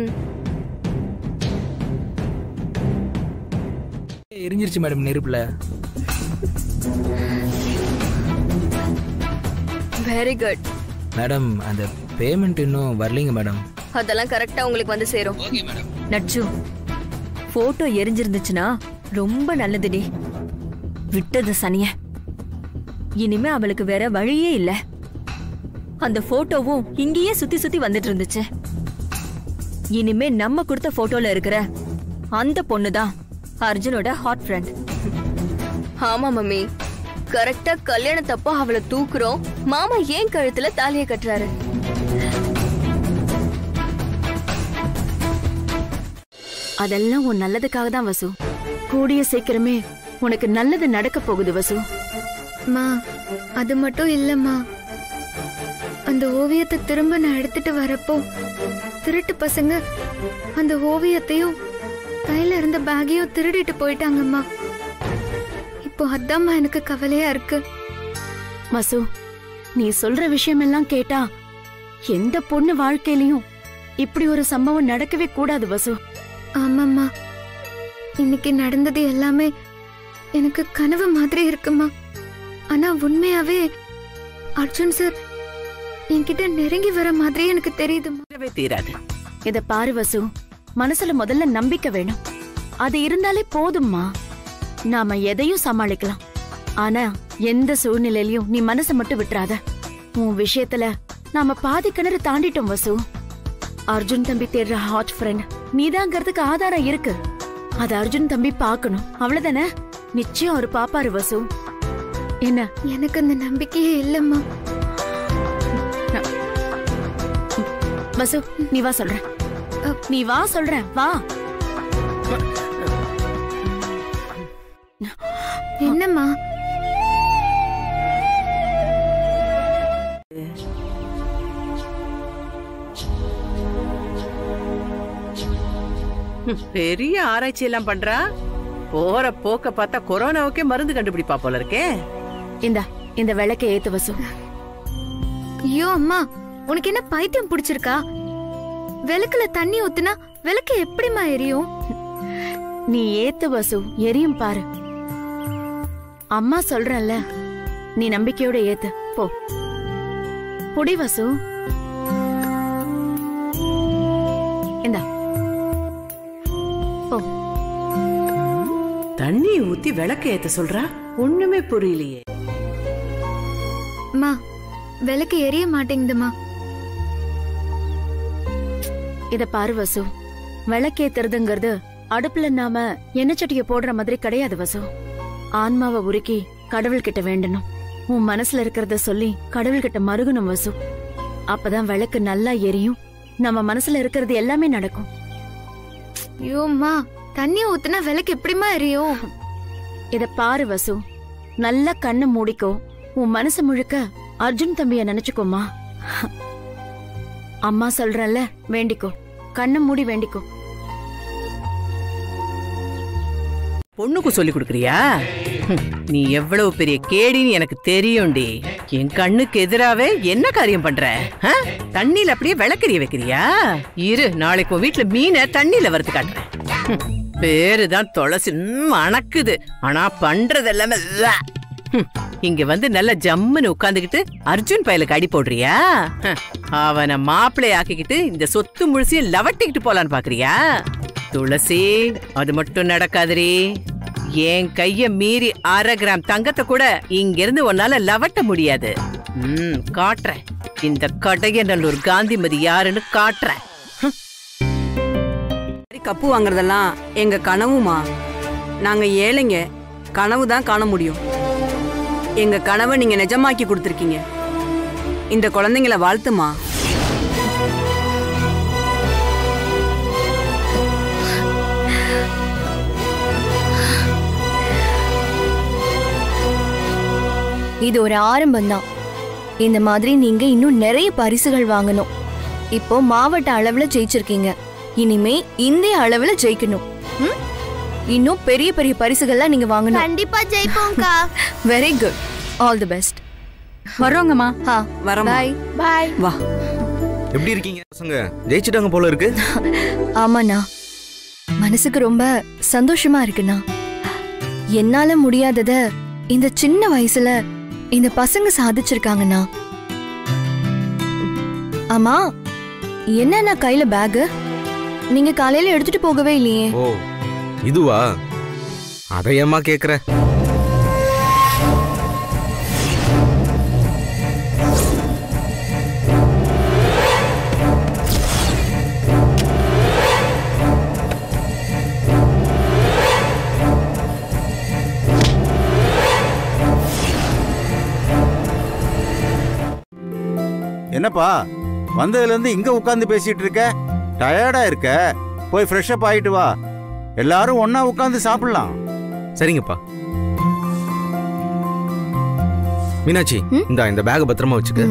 Speaker 14: எரிஞ்சிருச்சு மேடம் நெருப்புல
Speaker 6: வெரி குட்
Speaker 14: மேடம் அந்த பேமெண்ட் இன்னும் வரலைங்க மேடம்
Speaker 6: அதெல்லாம் கரெக்டா உங்களுக்கு வந்து சேரும்
Speaker 3: நட்சு போட்டோ எரிஞ்சிருந்துச்சுன்னா ரொம்ப நல்லதுடி விட்டது சனிய இனிமே அவளுக்கு வேற வழியே இல்ல அந்த போட்டோவும் இங்கேயே சுத்தி சுத்தி வந்துட்டு இருந்துச்சு இனிமே நம்ம கொடுத்த போட்டோல இருக்கிற அந்த பொண்ணுதான் அர்ஜுனோட ஹாட் ஃப்ரெண்ட்
Speaker 6: ஆமா மம்மி கரெக்டா கல்யாணத்தப்போ அவளை தூக்குறோம் மாமா ஏன் கழுத்துல தாலியை கட்டுறாரு
Speaker 18: அதெல்லாம் உன் நல்லதுக்காக தான் வசு கூடிய சீக்கிரமே உனக்கு நல்லது நடக்க போகுது வசு
Speaker 4: மா அது மட்டும் இல்லம்மா அந்த ஓவியத்தை திரும்ப நான் எடுத்துட்டு வரப்போ திருட்டு பசங்க அந்த ஓவியத்தையும் கையில இருந்த பேக்கையும் திருடிட்டு போயிட்டாங்கம்மா இப்போ அதாம்மா எனக்கு கவலையா இருக்கு
Speaker 18: வசு நீ சொல்ற விஷயமெல்லாம் கேட்டா எந்த பொண்ணு வாழ்க்கையிலயும் இப்படி ஒரு சம்பவம் நடக்கவே கூடாது வசு
Speaker 4: ஆமாம்மா இன்னைக்கு நடந்தது எல்லாமே எனக்கு கனவு மாதிரி இருக்குமா ஆனா உண்மையாவே அர்ஜுன் சார் என்கிட்ட நெருங்கி வர மாதிரி எனக்கு தெரியுதுமா
Speaker 1: தீராது
Speaker 18: இத பாரு வசு மனசுல முதல்ல நம்பிக்கை வேணும் அது இருந்தாலே போதும்மா நாம எதையும் சமாளிக்கலாம் ஆனா எந்த சூழ்நிலையிலயும் நீ மனசை மட்டும் விட்டுறாத உன் விஷயத்துல நாம பாதி கிணறு தாண்டிட்டோம் வசு அர்ஜுன் தம்பி தேடுற ஹாட் ஃப்ரெண்ட் நீதாங்கிறதுக்கு ஆதாரம் இருக்கு அது அர்ஜுன் தம்பி பார்க்கணும் அவ்வளவுதானே நிச்சயம் அவர் பாப்பாரு வசு என்ன
Speaker 4: எனக்கு அந்த நம்பிக்கையே இல்லம்மா
Speaker 18: வசு நீ வா சொல்றேன் நீ வா சொல்றேன் வா
Speaker 4: என்னம்மா
Speaker 1: ஹம், பெரிய ஆராய்ச்சி எல்லாம் பண்றா போற போக்க பார்த்தா கொரோனாவுக்கே மருந்து கண்டுபிடிப்பா போல இருக்கே
Speaker 18: இந்த இந்த விளக்க ஏத்து வசு
Speaker 4: ஐயோ அம்மா உனக்கு என்ன பைத்தியம் பிடிச்சிருக்கா விளக்குல தண்ணி ஊத்துனா விளக்கு எப்படிம்மா எரியும்
Speaker 18: நீ ஏத்து வசு எரியும் பாரு அம்மா சொல்றேன்ல நீ நம்பிக்கையோட ஏத்து போ புடி வசு இந்தா போ
Speaker 1: தண்ணி ஊத்தி விளக்க ஏத்த சொல்றா ஒண்ணுமே புரியலையே
Speaker 4: அம்மா விளக்கு எரிய மாட்டேங்குதுமா
Speaker 18: இத பாரு வசு விளக்கேத்துறதுங்கிறது அடுப்புல நாம எண்ணெய் சட்டியை போடுற மாதிரி கிடையாது வசு ஆன்மாவை உருக்கி கடவுள்கிட்ட வேண்டணும் உன் மனசுல இருக்கிறத சொல்லி கடவுள்கிட்ட மருகணும் வசு அப்பதான் விளக்கு நல்லா எரியும் நம்ம மனசுல இருக்கிறது எல்லாமே நடக்கும்
Speaker 4: ஐயோம்மா தண்ணி ஊத்துனா விளக்கு எப்படிமா எரியும்
Speaker 18: இத பாரு வசு நல்லா கண்ணை மூடிக்கோ உன் மனசு முழுக்க அர்ஜுன் தம்பிய நினைச்சுக்கோமா அம்மா சொல்றேன்ல வேண்டிக்கோ கண்ணை மூடி வேண்டிக்கோ
Speaker 1: பொண்ணுக்கு சொல்லி கொடுக்குறியா ஹம், நீ எவ்வளவு பெரிய கேடின்னு எனக்கு தெரியும்டி என் கண்ணுக்கு எதிராவே என்ன காரியம் பண்ற ஆ? தண்ணியில அப்படியே விளக்கறிய வைக்கிறியா இரு நாளைக்கு உன் வீட்டுல மீனை தண்ணியில வறுத்து காட்டுறேன் ஹம், பேருதான் துளசி ம், மணக்குது ஆனா பண்றது எல்லாமே வ்வா. ஹம், இங்க வந்து நல்ல ஜம்முன்னு உட்காந்துக்கிட்டு அர்ஜுன் பயலுக்கு அடி போடுறியா ஹம், அவனை மாப்பிள்ளை ஆக்கிக்கிட்டு இந்த சொத்து முழுசையும் லவட்டிக்கிட்டு போலான்னு பாக்குறியா துளசி அது மட்டும் நடக்காதுரி என் கைய மீறி அரை கிராம் தங்கத்தை கூட இங்க இருந்து உன்னால லவட்ட முடியாது ம் காட்டுறேன் இந்த கடையநல்லூர் காந்திமதி யாருன்னு காட்டுறேன்
Speaker 19: கப்பு வாங்குறதெல்லாம் எங்க கனவுமா நாங்க ஏழைங்க கனவு தான் காண முடியும் எங்க கனவை நீங்க நிஜமாக்கி கொடுத்துருக்கீங்க இந்த குழந்தைங்கள வாழ்த்துமா
Speaker 6: இது ஒரு ஆரம்பம் தான் இந்த மாதிரி நீங்க இன்னும் நிறைய பரிசுகள் வாங்கணும் இப்போ மாவட்ட அளவுல ஜெயிச்சிருக்கீங்க இனிமே இந்திய அளவுல ஜெயிக்கணும் ம்? இன்னும் பெரிய பெரிய பரிசுகள்லாம் நீங்க வாங்கணும்
Speaker 10: கண்டிப்பா ஜெயிப்போம்க்கா
Speaker 6: very good all the best
Speaker 19: வரோங்கம்மா
Speaker 6: ஆ
Speaker 19: வரோம்மா.
Speaker 6: பாய் பாய்
Speaker 19: வா
Speaker 17: எப்படி இருக்கீங்க பசங்க ஜெயிச்சிட்டாங்க போல இருக்கு
Speaker 6: ஆமாண்ணா மனசுக்கு ரொம்ப சந்தோஷமா இருக்குண்ணா என்னால முடியாதத இந்த சின்ன வயசுல இந்த பசங்க சாதிச்சிருக்காங்கண்ணா ஆமா என்னண்ணா கையில பேகு நீங்க காலையில எடுத்துட்டு போகவே இல்லையே
Speaker 17: ஓ இதுவா அதை ஏம்மா கேக்குற
Speaker 16: என்னப்பா வந்ததுல இருந்து இங்க உட்கார்ந்து பேசிட்டு இருக்க டயர்டா இருக்க போய் ஃப்ரெஷ் அப் ஆயிட்டு வா எல்லாரும் ஒண்ணா உட்கார்ந்து சாப்பிடலாம்
Speaker 17: சரிங்கப்பா மீனாட்சி இந்தா இந்த பேக பத்திரமா வச்சுக்க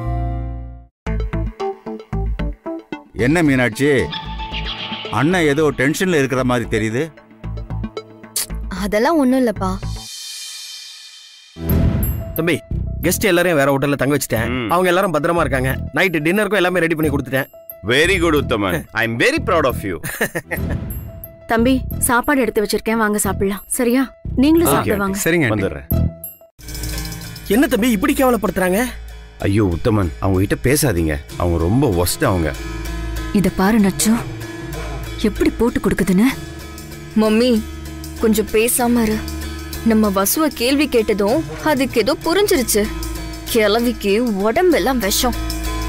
Speaker 16: என்ன மீனாட்சி அண்ணன் ஏதோ டென்ஷன்ல இருக்கிற மாதிரி தெரியுது
Speaker 6: அதெல்லாம் ஒண்ணும் இல்லப்பா
Speaker 9: தம்பி கெஸ்ட் எல்லாரையும் வேற ஹோட்டல்ல தங்க வச்சுட்டேன் அவங்க எல்லாரும் பத்திரமா இருக்காங்க நைட்டு டின்னருக்கும் எல்லாமே ரெடி பண்ணி கொடுத்துட்டேன்
Speaker 5: very good Uthaman I am very proud of you
Speaker 18: தம்பி சாப்பாடு எடுத்து வச்சிருக்கேன் வாங்க சாப்பிடலாம் சரியா நீங்களும் சாப்பிட்டு வாங்க
Speaker 5: வந்துடுறேன்
Speaker 9: என்ன தம்பி இப்படி கேவலப்படுத்துறாங்க
Speaker 5: ஐயோ உத்தமன் அவங்க கிட்ட பேசாதீங்க அவங்க ரொம்ப ஒஸ்ட் அவங்க
Speaker 3: இத பாரு நச்சு எப்படி போட்டு கொடுக்குதுன்னு
Speaker 6: மம்மி கொஞ்சம் பேசாம இரு நம்ம வசுவ கேள்வி கேட்டதும் அதுக்கு ஏதோ புரிஞ்சிருச்சு கிழவிக்கு உடம்பெல்லாம் விஷம்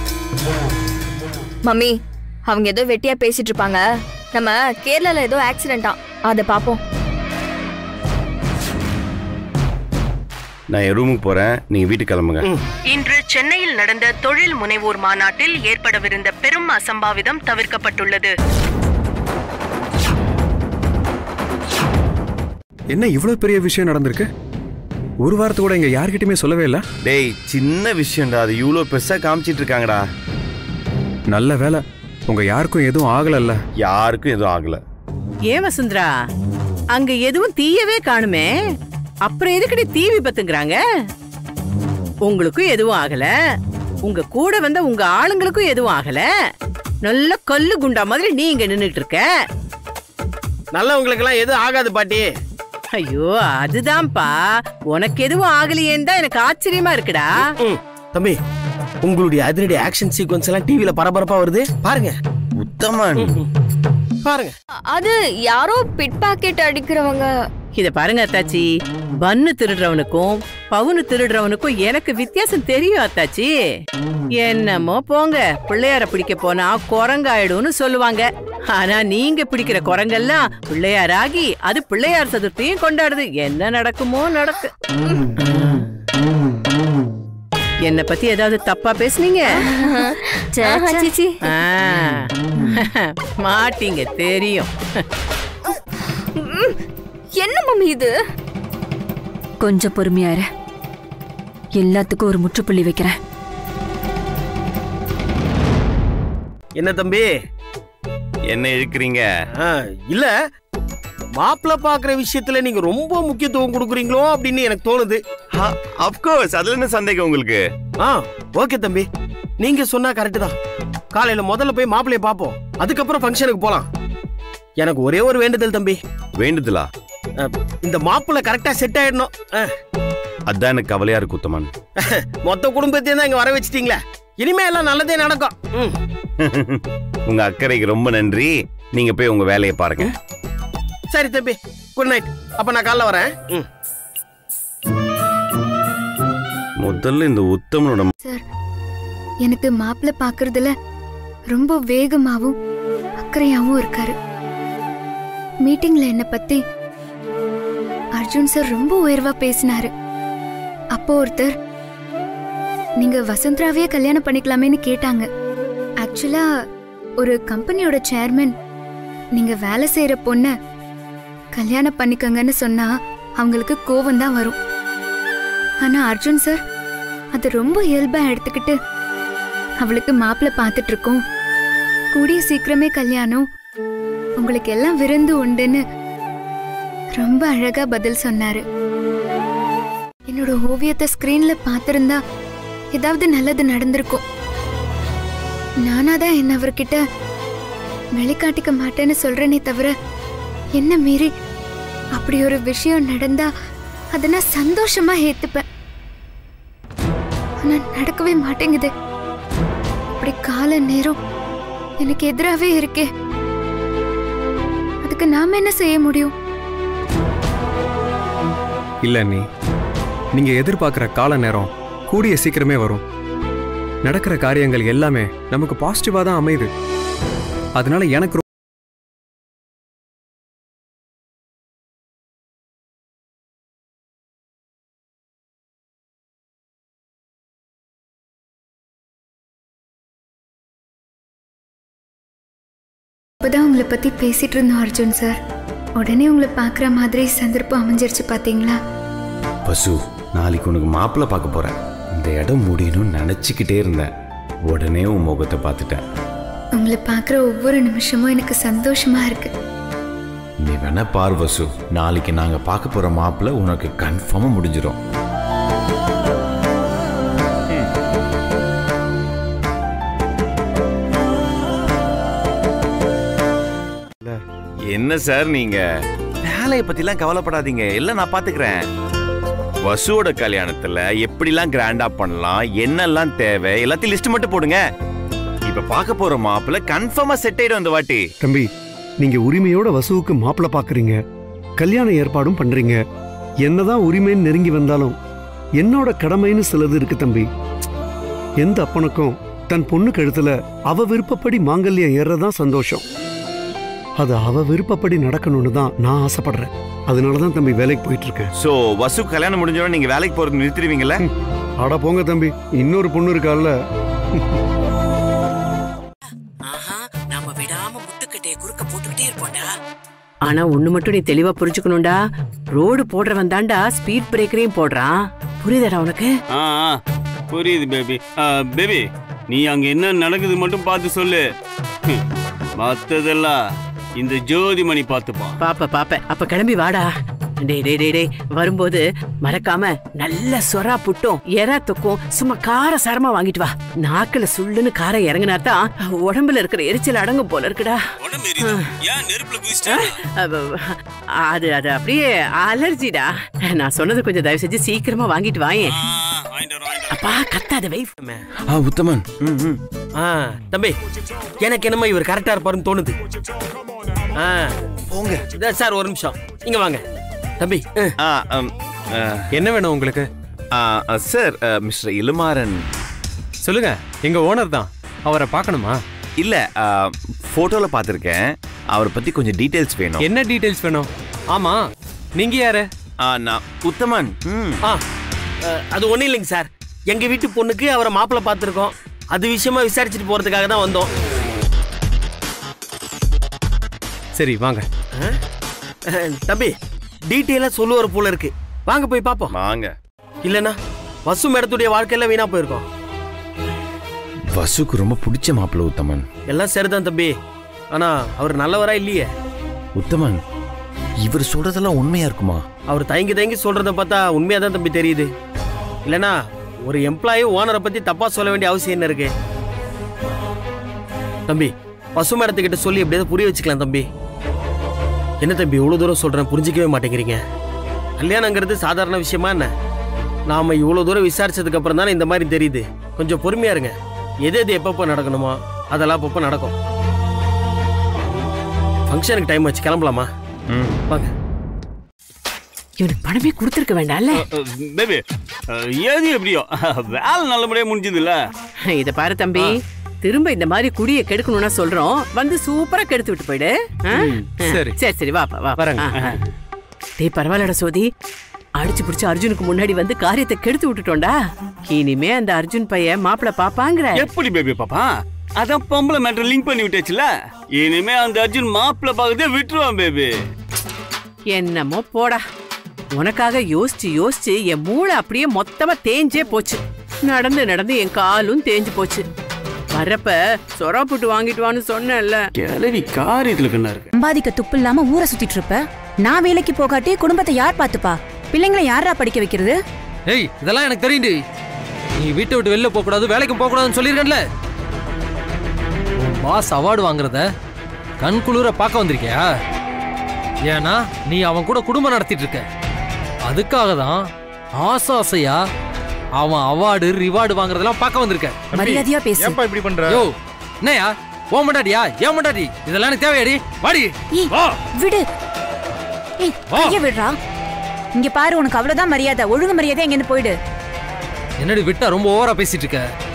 Speaker 6: மம்மி அவங்க ஏதோ வெட்டியா பேசிட்டு இருப்பாங்க நம்ம கேரளால ஏதோ ஆக்சிடென்ட்டா அத பாப்போம்
Speaker 5: நான் என் ரூமுக்கு போறேன் நீங்க வீட்டுக்கு கிளம்புங்க
Speaker 20: இன்று சென்னையில் நடந்த தொழில் முனைவோர் மாநாட்டில் ஏற்படவிருந்த பெரும் அசம்பாவிதம் தவிர்க்கப்பட்டுள்ளது
Speaker 7: என்ன இவ்வளவு பெரிய விஷயம் நடந்திருக்கு ஒரு வாரத்து கூட இங்க யார்கிட்டயுமே சொல்லவே இல்ல
Speaker 5: டேய் சின்ன விஷயம்டா அது இவ்வளோ பெருசா காமிச்சிட்டு இருக்காங்கடா
Speaker 7: நல்ல வேலை உங்க யாருக்கும் எதுவும் ஆகலல்ல
Speaker 5: யாருக்கும் எதுவும் ஆகல
Speaker 1: ஏன் வசுந்தரா அங்க எதுவும் தீயவே காணுமே அப்புறம் எதுக்கடி தீ விபத்துங்கிறாங்க உங்களுக்கும் எதுவும் ஆகல உங்க கூட வந்த உங்க ஆளுங்களுக்கும் எதுவும் ஆகல நல்ல கல்லு குண்டா மாதிரி நீங்க நின்னுட்டு இருக்க
Speaker 9: நல்லவங்களுக்கெல்லாம் எதுவும் ஆகாது பாட்டி
Speaker 1: ஐயோ அதுதான்ப்பா உனக்கு எதுவும் ஆகலையேன்னு தான் எனக்கு ஆச்சரியமா இருக்குடா
Speaker 9: ம், தம்பி உங்களுடைய அதிரடி ஆக்ஷன் சீக்வன்ஸ் எல்லாம் டிவில பரபரப்பா வருது பாருங்க
Speaker 5: உத்தமன்
Speaker 9: பாருங்க
Speaker 4: அது யாரோ பிட் பாக்கெட் அடிக்கிறவங்க
Speaker 1: இத பாருங்க அத்தாச்சி பன்னு திருடுறவனுக்கும் பவுனு திருடுறவனுக்கும் எனக்கு வித்தியாசம் தெரியும் அத்தாச்சி என்னமோ போங்க பிள்ளையார பிடிக்க போனா குரங்காயிடும்னு சொல்லுவாங்க ஆனா நீங்க பிடிக்கிற குரங்கெல்லாம் பிள்ளையாராகி அது பிள்ளையார் சதுர்த்தியும் கொண்டாடுது என்ன நடக்குமோ நடக்கு என்ன பத்தி ஏதாவது தப்பா பேசுனீங்க
Speaker 4: ஆஹா, சீச்சி.
Speaker 1: ஆ, மாட்டீங்க தெரியும்
Speaker 4: என்ன மம்மி இது
Speaker 3: கொஞ்சம் பொறுமையா இரு எல்லாத்துக்கும் ஒரு முற்றுப்புள்ளி வைக்கிறேன்
Speaker 9: என்ன தம்பி
Speaker 5: என்ன இழுக்கிறீங்க
Speaker 9: ஆ, இல்ல மாப்பிள்ள பாக்குற விஷயத்துல நீங்க ரொம்ப முக்கியத்துவம் கொடுக்குறீங்களோ அப்படின்னு எனக்கு தோணுது
Speaker 5: அப்கோர்ஸ் அதுல என்ன சந்தேகம் உங்களுக்கு
Speaker 9: ஆ ஓகே தம்பி நீங்க சொன்னா கரெக்ட் தான் காலையில முதல்ல போய் மாப்பிள்ளைய பாப்போம் அதுக்கப்புறம் ஃபங்க்ஷனுக்கு போலாம் எனக்கு ஒரே ஒரு வேண்டுதல் தம்பி
Speaker 5: வேண்டுதலா
Speaker 9: அ, இந்த மாப்பிள்ள கரெக்டா செட் ஆயிடணும் ஆ,
Speaker 5: அதான் எனக்கு கவலையா இருக்கு உத்தமன்
Speaker 9: மொத்த குடும்பத்தையும் தான் இங்க வர வச்சிட்டீங்களே இனிமே எல்லாம் நல்லதே நடக்கும் ம்.
Speaker 5: உங்க அக்கறைக்கு ரொம்ப நன்றி நீங்க போய் உங்க வேலையை பாருங்க
Speaker 9: சரி தம்பி குட் நைட் அப்ப நான் காலைல வரேன் ம்.
Speaker 5: முதல்ல இந்த உத்தமனோட
Speaker 4: சார் எனக்கு மாப்பிள்ளை பார்க்கறதுல ரொம்ப வேகமாவும் அக்கறையாவும் இருக்காரு மீட்டிங்ல என்ன பத்தி அர்ஜுன் சார் ரொம்ப உயர்வா பேசினாரு அப்போ ஒருத்தர் நீங்க வசந்தராவே கல்யாணம் பண்ணிக்கலாமேன்னு கேட்டாங்க ஆக்சுவலா ஒரு கம்பெனியோட சேர்மன் நீங்க வேலை செய்யற பொண்ண கல்யாணம் பண்ணிக்கங்கன்னு சொன்னா அவங்களுக்கு கோவம் தான் வரும் ஆனா அர்ஜுன் சார் அது ரொம்ப இயல்பா எடுத்துக்கிட்டு அவளுக்கு மாப்பிள்ளை பார்த்துட்டு இருக்கோம் கூடிய சீக்கிரமே கல்யாணம் உங்களுக்கு எல்லாம் விருந்து உண்டுன்னு ரொம்ப அழகா பதில் சொன்னாரு என்னோட ஓவியத்தை ஸ்கிரீன்ல பார்த்திருந்தா ஏதாவது நல்லது நடந்திருக்கும் நானா தான் என்ன அவர்கிட்ட வெளிக்காட்டிக்க மாட்டேன்னு சொல்றேனே தவிர என்ன மீறி அப்படி ஒரு விஷயம் நடந்தா அதை நான் சந்தோஷமா ஏத்துப்பேன் ஆனா நடக்கவே மாட்டேங்குது அப்படி கால நேரம் எனக்கு எதிராவே இருக்கே அதுக்கு நாம என்ன செய்ய முடியும்
Speaker 7: இல்ல நீ நீங்க எதிர்பார்க்குற கால நேரம் கூடிய சீக்கிரமே வரும் நடக்கிற காரியங்கள் எல்லாமே நமக்கு பாசிட்டிவா தான் அமையுது அதனால எனக்கு ரொம்ப-
Speaker 4: இப்பதான் உங்களை பத்தி பேசிட்டு இருந்தோம் அர்ஜுன் சார் உடனே உங்களை பார்க்குற மாதிரி சந்தர்ப்பம் அமைஞ்சிருச்சு பாத்தீங்களா
Speaker 5: பசு நாளைக்கு உனக்கு மாப்பிள்ளை பார்க்க போறேன் இந்த இடம் முடியணும்னு நினைச்சுக்கிட்டே இருந்தேன் உடனே உன் முகத்தை பார்த்துட்டேன்
Speaker 4: உங்களை பார்க்குற ஒவ்வொரு நிமிஷமும் எனக்கு சந்தோஷமா இருக்கு
Speaker 5: நீ வேணா பார் வசு நாளைக்கு நாங்க பார்க்க போற மாப்பிள்ளை உனக்கு கன்ஃபார்மா முடிஞ்சிடும் என்ன சார் நீங்க வேலையை பத்திலாம் கவலைப்படாதீங்க எல்லாம் நான் பாத்துக்கிறேன் வசுவோட கல்யாணத்துல எப்படிலாம் கிராண்டா பண்ணலாம் என்னெல்லாம் தேவை எல்லாத்தையும் லிஸ்ட் மட்டும் போடுங்க இப்ப பார்க்க போற மாப்பிள்ளை கன்ஃபார்மா செட் ஆயிடும் அந்த வாட்டி
Speaker 7: தம்பி நீங்க உரிமையோட வசுவுக்கு மாப்பிள்ளை பாக்குறீங்க கல்யாண ஏற்பாடும் பண்றீங்க என்னதான் உரிமைன்னு நெருங்கி வந்தாலும் என்னோட கடமைன்னு சிலது இருக்கு தம்பி எந்த அப்பனுக்கும் தன் பொண்ணு கழுத்துல அவ விருப்பப்படி மாங்கல்யம் ஏறதான் சந்தோஷம் அது அவ விருப்பப்படி நடக்கணும்னு தான் நான் ஆசைப்படுறேன் அதனாலதான் தம்பி வேலைக்கு போயிட்டு இருக்கேன்
Speaker 5: சோ வசு கல்யாணம் முடிஞ்சோட நீங்க வேலைக்கு போறது நிறுத்திடுவீங்கல்ல
Speaker 7: அட போங்க தம்பி இன்னொரு பொண்ணு இருக்கால்ல
Speaker 1: நாம விடாம முட்டுக்கட்டைய குறுக்க போட்டுக்கிட்டே இருப்போம்டா ஆனா ஒண்ணு மட்டும் நீ தெளிவா புரிஞ்சுக்கணும்டா ரோடு போடுறவன் தான்டா ஸ்பீட் பிரேக்கரையும் போடுறான் புரியுதாடா உனக்கு
Speaker 21: ஆ ஆ, புரியுது பேபி ஆ, பேபி நீ அங்க என்ன நடக்குது மட்டும் பார்த்து சொல்லு ஹம், மத்ததெல்லாம் இந்த ஜோதிமணி பார்த்துப்பான்
Speaker 1: பாப்ப பாப்ப அப்ப கிளம்பி வாடா டேய் டேய் டேய் டேய் வரும்போது மறக்காம நல்ல சொரா புட்டும் எறா தொக்கும் சும்மா கார சாரமா வாங்கிட்டு வா நாக்குல சுள்ளுன்னு காரம் இறங்கினா தான் உடம்புல இருக்கிற எரிச்சல் அடங்கும் போல இருக்குடா
Speaker 21: ஏன் நெருப்புல குதிச்சிட்ட
Speaker 1: அப்ப, அது அது அப்படியே அலர்ஜிடா நான் சொன்னது கொஞ்சம் தயவு செஞ்சு சீக்கிரமா வாங்கிட்டு வாயேன் அப்பா கத்தாத வை
Speaker 9: ஆ உத்தமன் ம் ம் ஆ தம்பி எனக்கு என்னமோ இவர் கரெக்டா இருப்பாருன்னு தோணுது ஆ போங்க இதா சார் ஒரு நிமிஷம் இங்க வாங்க தம்பி
Speaker 15: என்ன வேணும் உங்களுக்கு
Speaker 5: சார் மிஸ்டர் இளமாறன்
Speaker 15: சொல்லுங்க எங்க ஓனர் தான் அவரை பார்க்கணுமா
Speaker 5: இல்ல போட்டோல பார்த்திருக்கேன் அவரை பத்தி கொஞ்சம் டீடைல்ஸ் வேணும்
Speaker 15: என்ன டீடைல்ஸ் வேணும் ஆமா நீங்க யாரு
Speaker 5: நான் உத்தமன்
Speaker 9: ஆ அ, அது ஒண்ணும் இல்லைங்க சார் எங்க வீட்டு பொண்ணுக்கு அவரை மாப்பிள்ளை பார்த்துருக்கோம் அது விஷயமா விசாரிச்சுட்டு போறதுக்காக தான் வந்தோம்
Speaker 15: சரி வாங்க
Speaker 9: அஹ், தம்பி டீட்டெயிலா சொல்லுவார் போல இருக்கு வாங்க போய் பாப்போம்
Speaker 5: வாங்க
Speaker 9: இல்லனா வசு மேடத்துடைய வாழ்க்கையில வீணா போயிருக்கோம்
Speaker 5: வசுக்கு ரொம்ப பிடிச்ச மாப்பிள்ள உத்தமன்
Speaker 9: எல்லாம் சரிதான் தம்பி ஆனா அவர் நல்லவரா இல்லையே
Speaker 5: உத்தமன் இவர் சொல்றதெல்லாம் உண்மையா இருக்குமா
Speaker 9: அவர் தயங்கி தயங்கி சொல்றத பார்த்தா உண்மையா தான் தம்பி தெரியுது இல்லனா ஒரு எம்ப்ளாயி ஓனரை பத்தி தப்பா சொல்ல வேண்டிய அவசியம் என்ன இருக்கு தம்பி பசு மேடத்துக்கிட்ட சொல்லி எப்படியாவது புரிய வச்சுக்கலாம் தம்பி என்ன தம்பி இவ்வளவு தூரம் சொல்றேன் புரிஞ்சிக்கவே மாட்டேங்கிறீங்க கல்யாணங்கிறது சாதாரண விஷயமா என்ன நாம இவ்வளவு தூரம் விசாரிச்சதுக்கு அப்புறம் தானே இந்த மாதிரி தெரியுது கொஞ்சம் பொறுமையா இருங்க எது எது எப்பப்போ நடக்கணுமோ அதெல்லாம் அப்பப்போ நடக்கும் ஃபங்க்ஷனுக்கு டைம் வச்சு கிளம்பலாமா வாங்க
Speaker 1: இவனுக்கு பணமே கொடுத்துருக்க வேண்டாம்ல
Speaker 21: பேபி ஏது எப்படியோ வேலை நல்லபடியா முடிஞ்சதுல்ல
Speaker 1: இத பாரு தம்பி திரும்ப இந்த மாதிரி குடிய கெடுக்கணும்னா சொல்றோம் வந்து சூப்பரா கெடுத்து விட்டு போயிடு ஆ?
Speaker 15: ம், சரி.
Speaker 1: சரி சரி வாப்பா வா
Speaker 15: வரேங்க.
Speaker 1: ஆ, ஆ. டேய் பரவாயில்லடா சோதி அடிச்சு பிடிச்சு அர்ஜுனுக்கு முன்னாடி வந்து காரியத்தை கெடுத்து விட்டுட்டோம்டா இனிமே அந்த அர்ஜுன் பையன் மாப்பிள பாப்பாங்கிற
Speaker 21: எப்படி பேபி பாப்பா அதான் பொம்பளை மேட்டர் லிங்க் பண்ணி விட்டாச்சுல இனிமே அந்த அர்ஜுன் மாப்பிள்ள பாக்கதே விட்டுருவான் பேபி
Speaker 1: என்னமோ போடா உனக்காக யோசிச்சு யோசிச்சு என் மூளை அப்படியே மொத்தமா தேஞ்சே போச்சு நடந்து நடந்து என் காலும் தேஞ்சு போச்சு வரப்ப சொரா புட்டு வாங்கிட்டு வான்னு சொன்னேன்ல
Speaker 21: கிளவி காரியத்துல கண்ணா இருக்கு
Speaker 2: சம்பாதிக்க துப்பு இல்லாம ஊரை சுத்திட்டு இருப்ப நான் வேலைக்கு போகாட்டி குடும்பத்தை யார் பாத்துப்பா பிள்ளைங்களை யாரா படிக்க வைக்கிறது
Speaker 22: ஏய் இதெல்லாம் எனக்கு தெரியுது நீ வீட்டை விட்டு வெளில போக கூடாது வேலைக்கும் போக கூடாதுன்னு சொல்லிருக்கேன்ல பாஸ் அவார்டு வாங்குறத கண் குளிர பார்க்க வந்திருக்கியா ஏன்னா நீ அவன் கூட குடும்பம் நடத்திட்டு இருக்க அதுக்காக தான் ஆசை ஆசையா அவன் அவார்டு ரிவார்டு வாங்குறதெல்லாம் பார்க்க வந்திருக்க
Speaker 2: மரியாதையா பேசு.
Speaker 22: ஏன்பா இப்படி பண்ற யோ என்னையா ஓ மண்டாடியா ஏன் மண்டாடி இதெல்லாம் எனக்கு தேவையாடி வாடி வா
Speaker 2: விடு ஏய் கைய விடுறா இங்க பாரு உனக்கு அவ்வளவுதான் மரியாதை ஒழுங்கு மரியாதை இங்க இருந்து போயிடு
Speaker 22: என்னடி விட்டா ரொம்ப ஓவரா பேசிட்டு இருக்க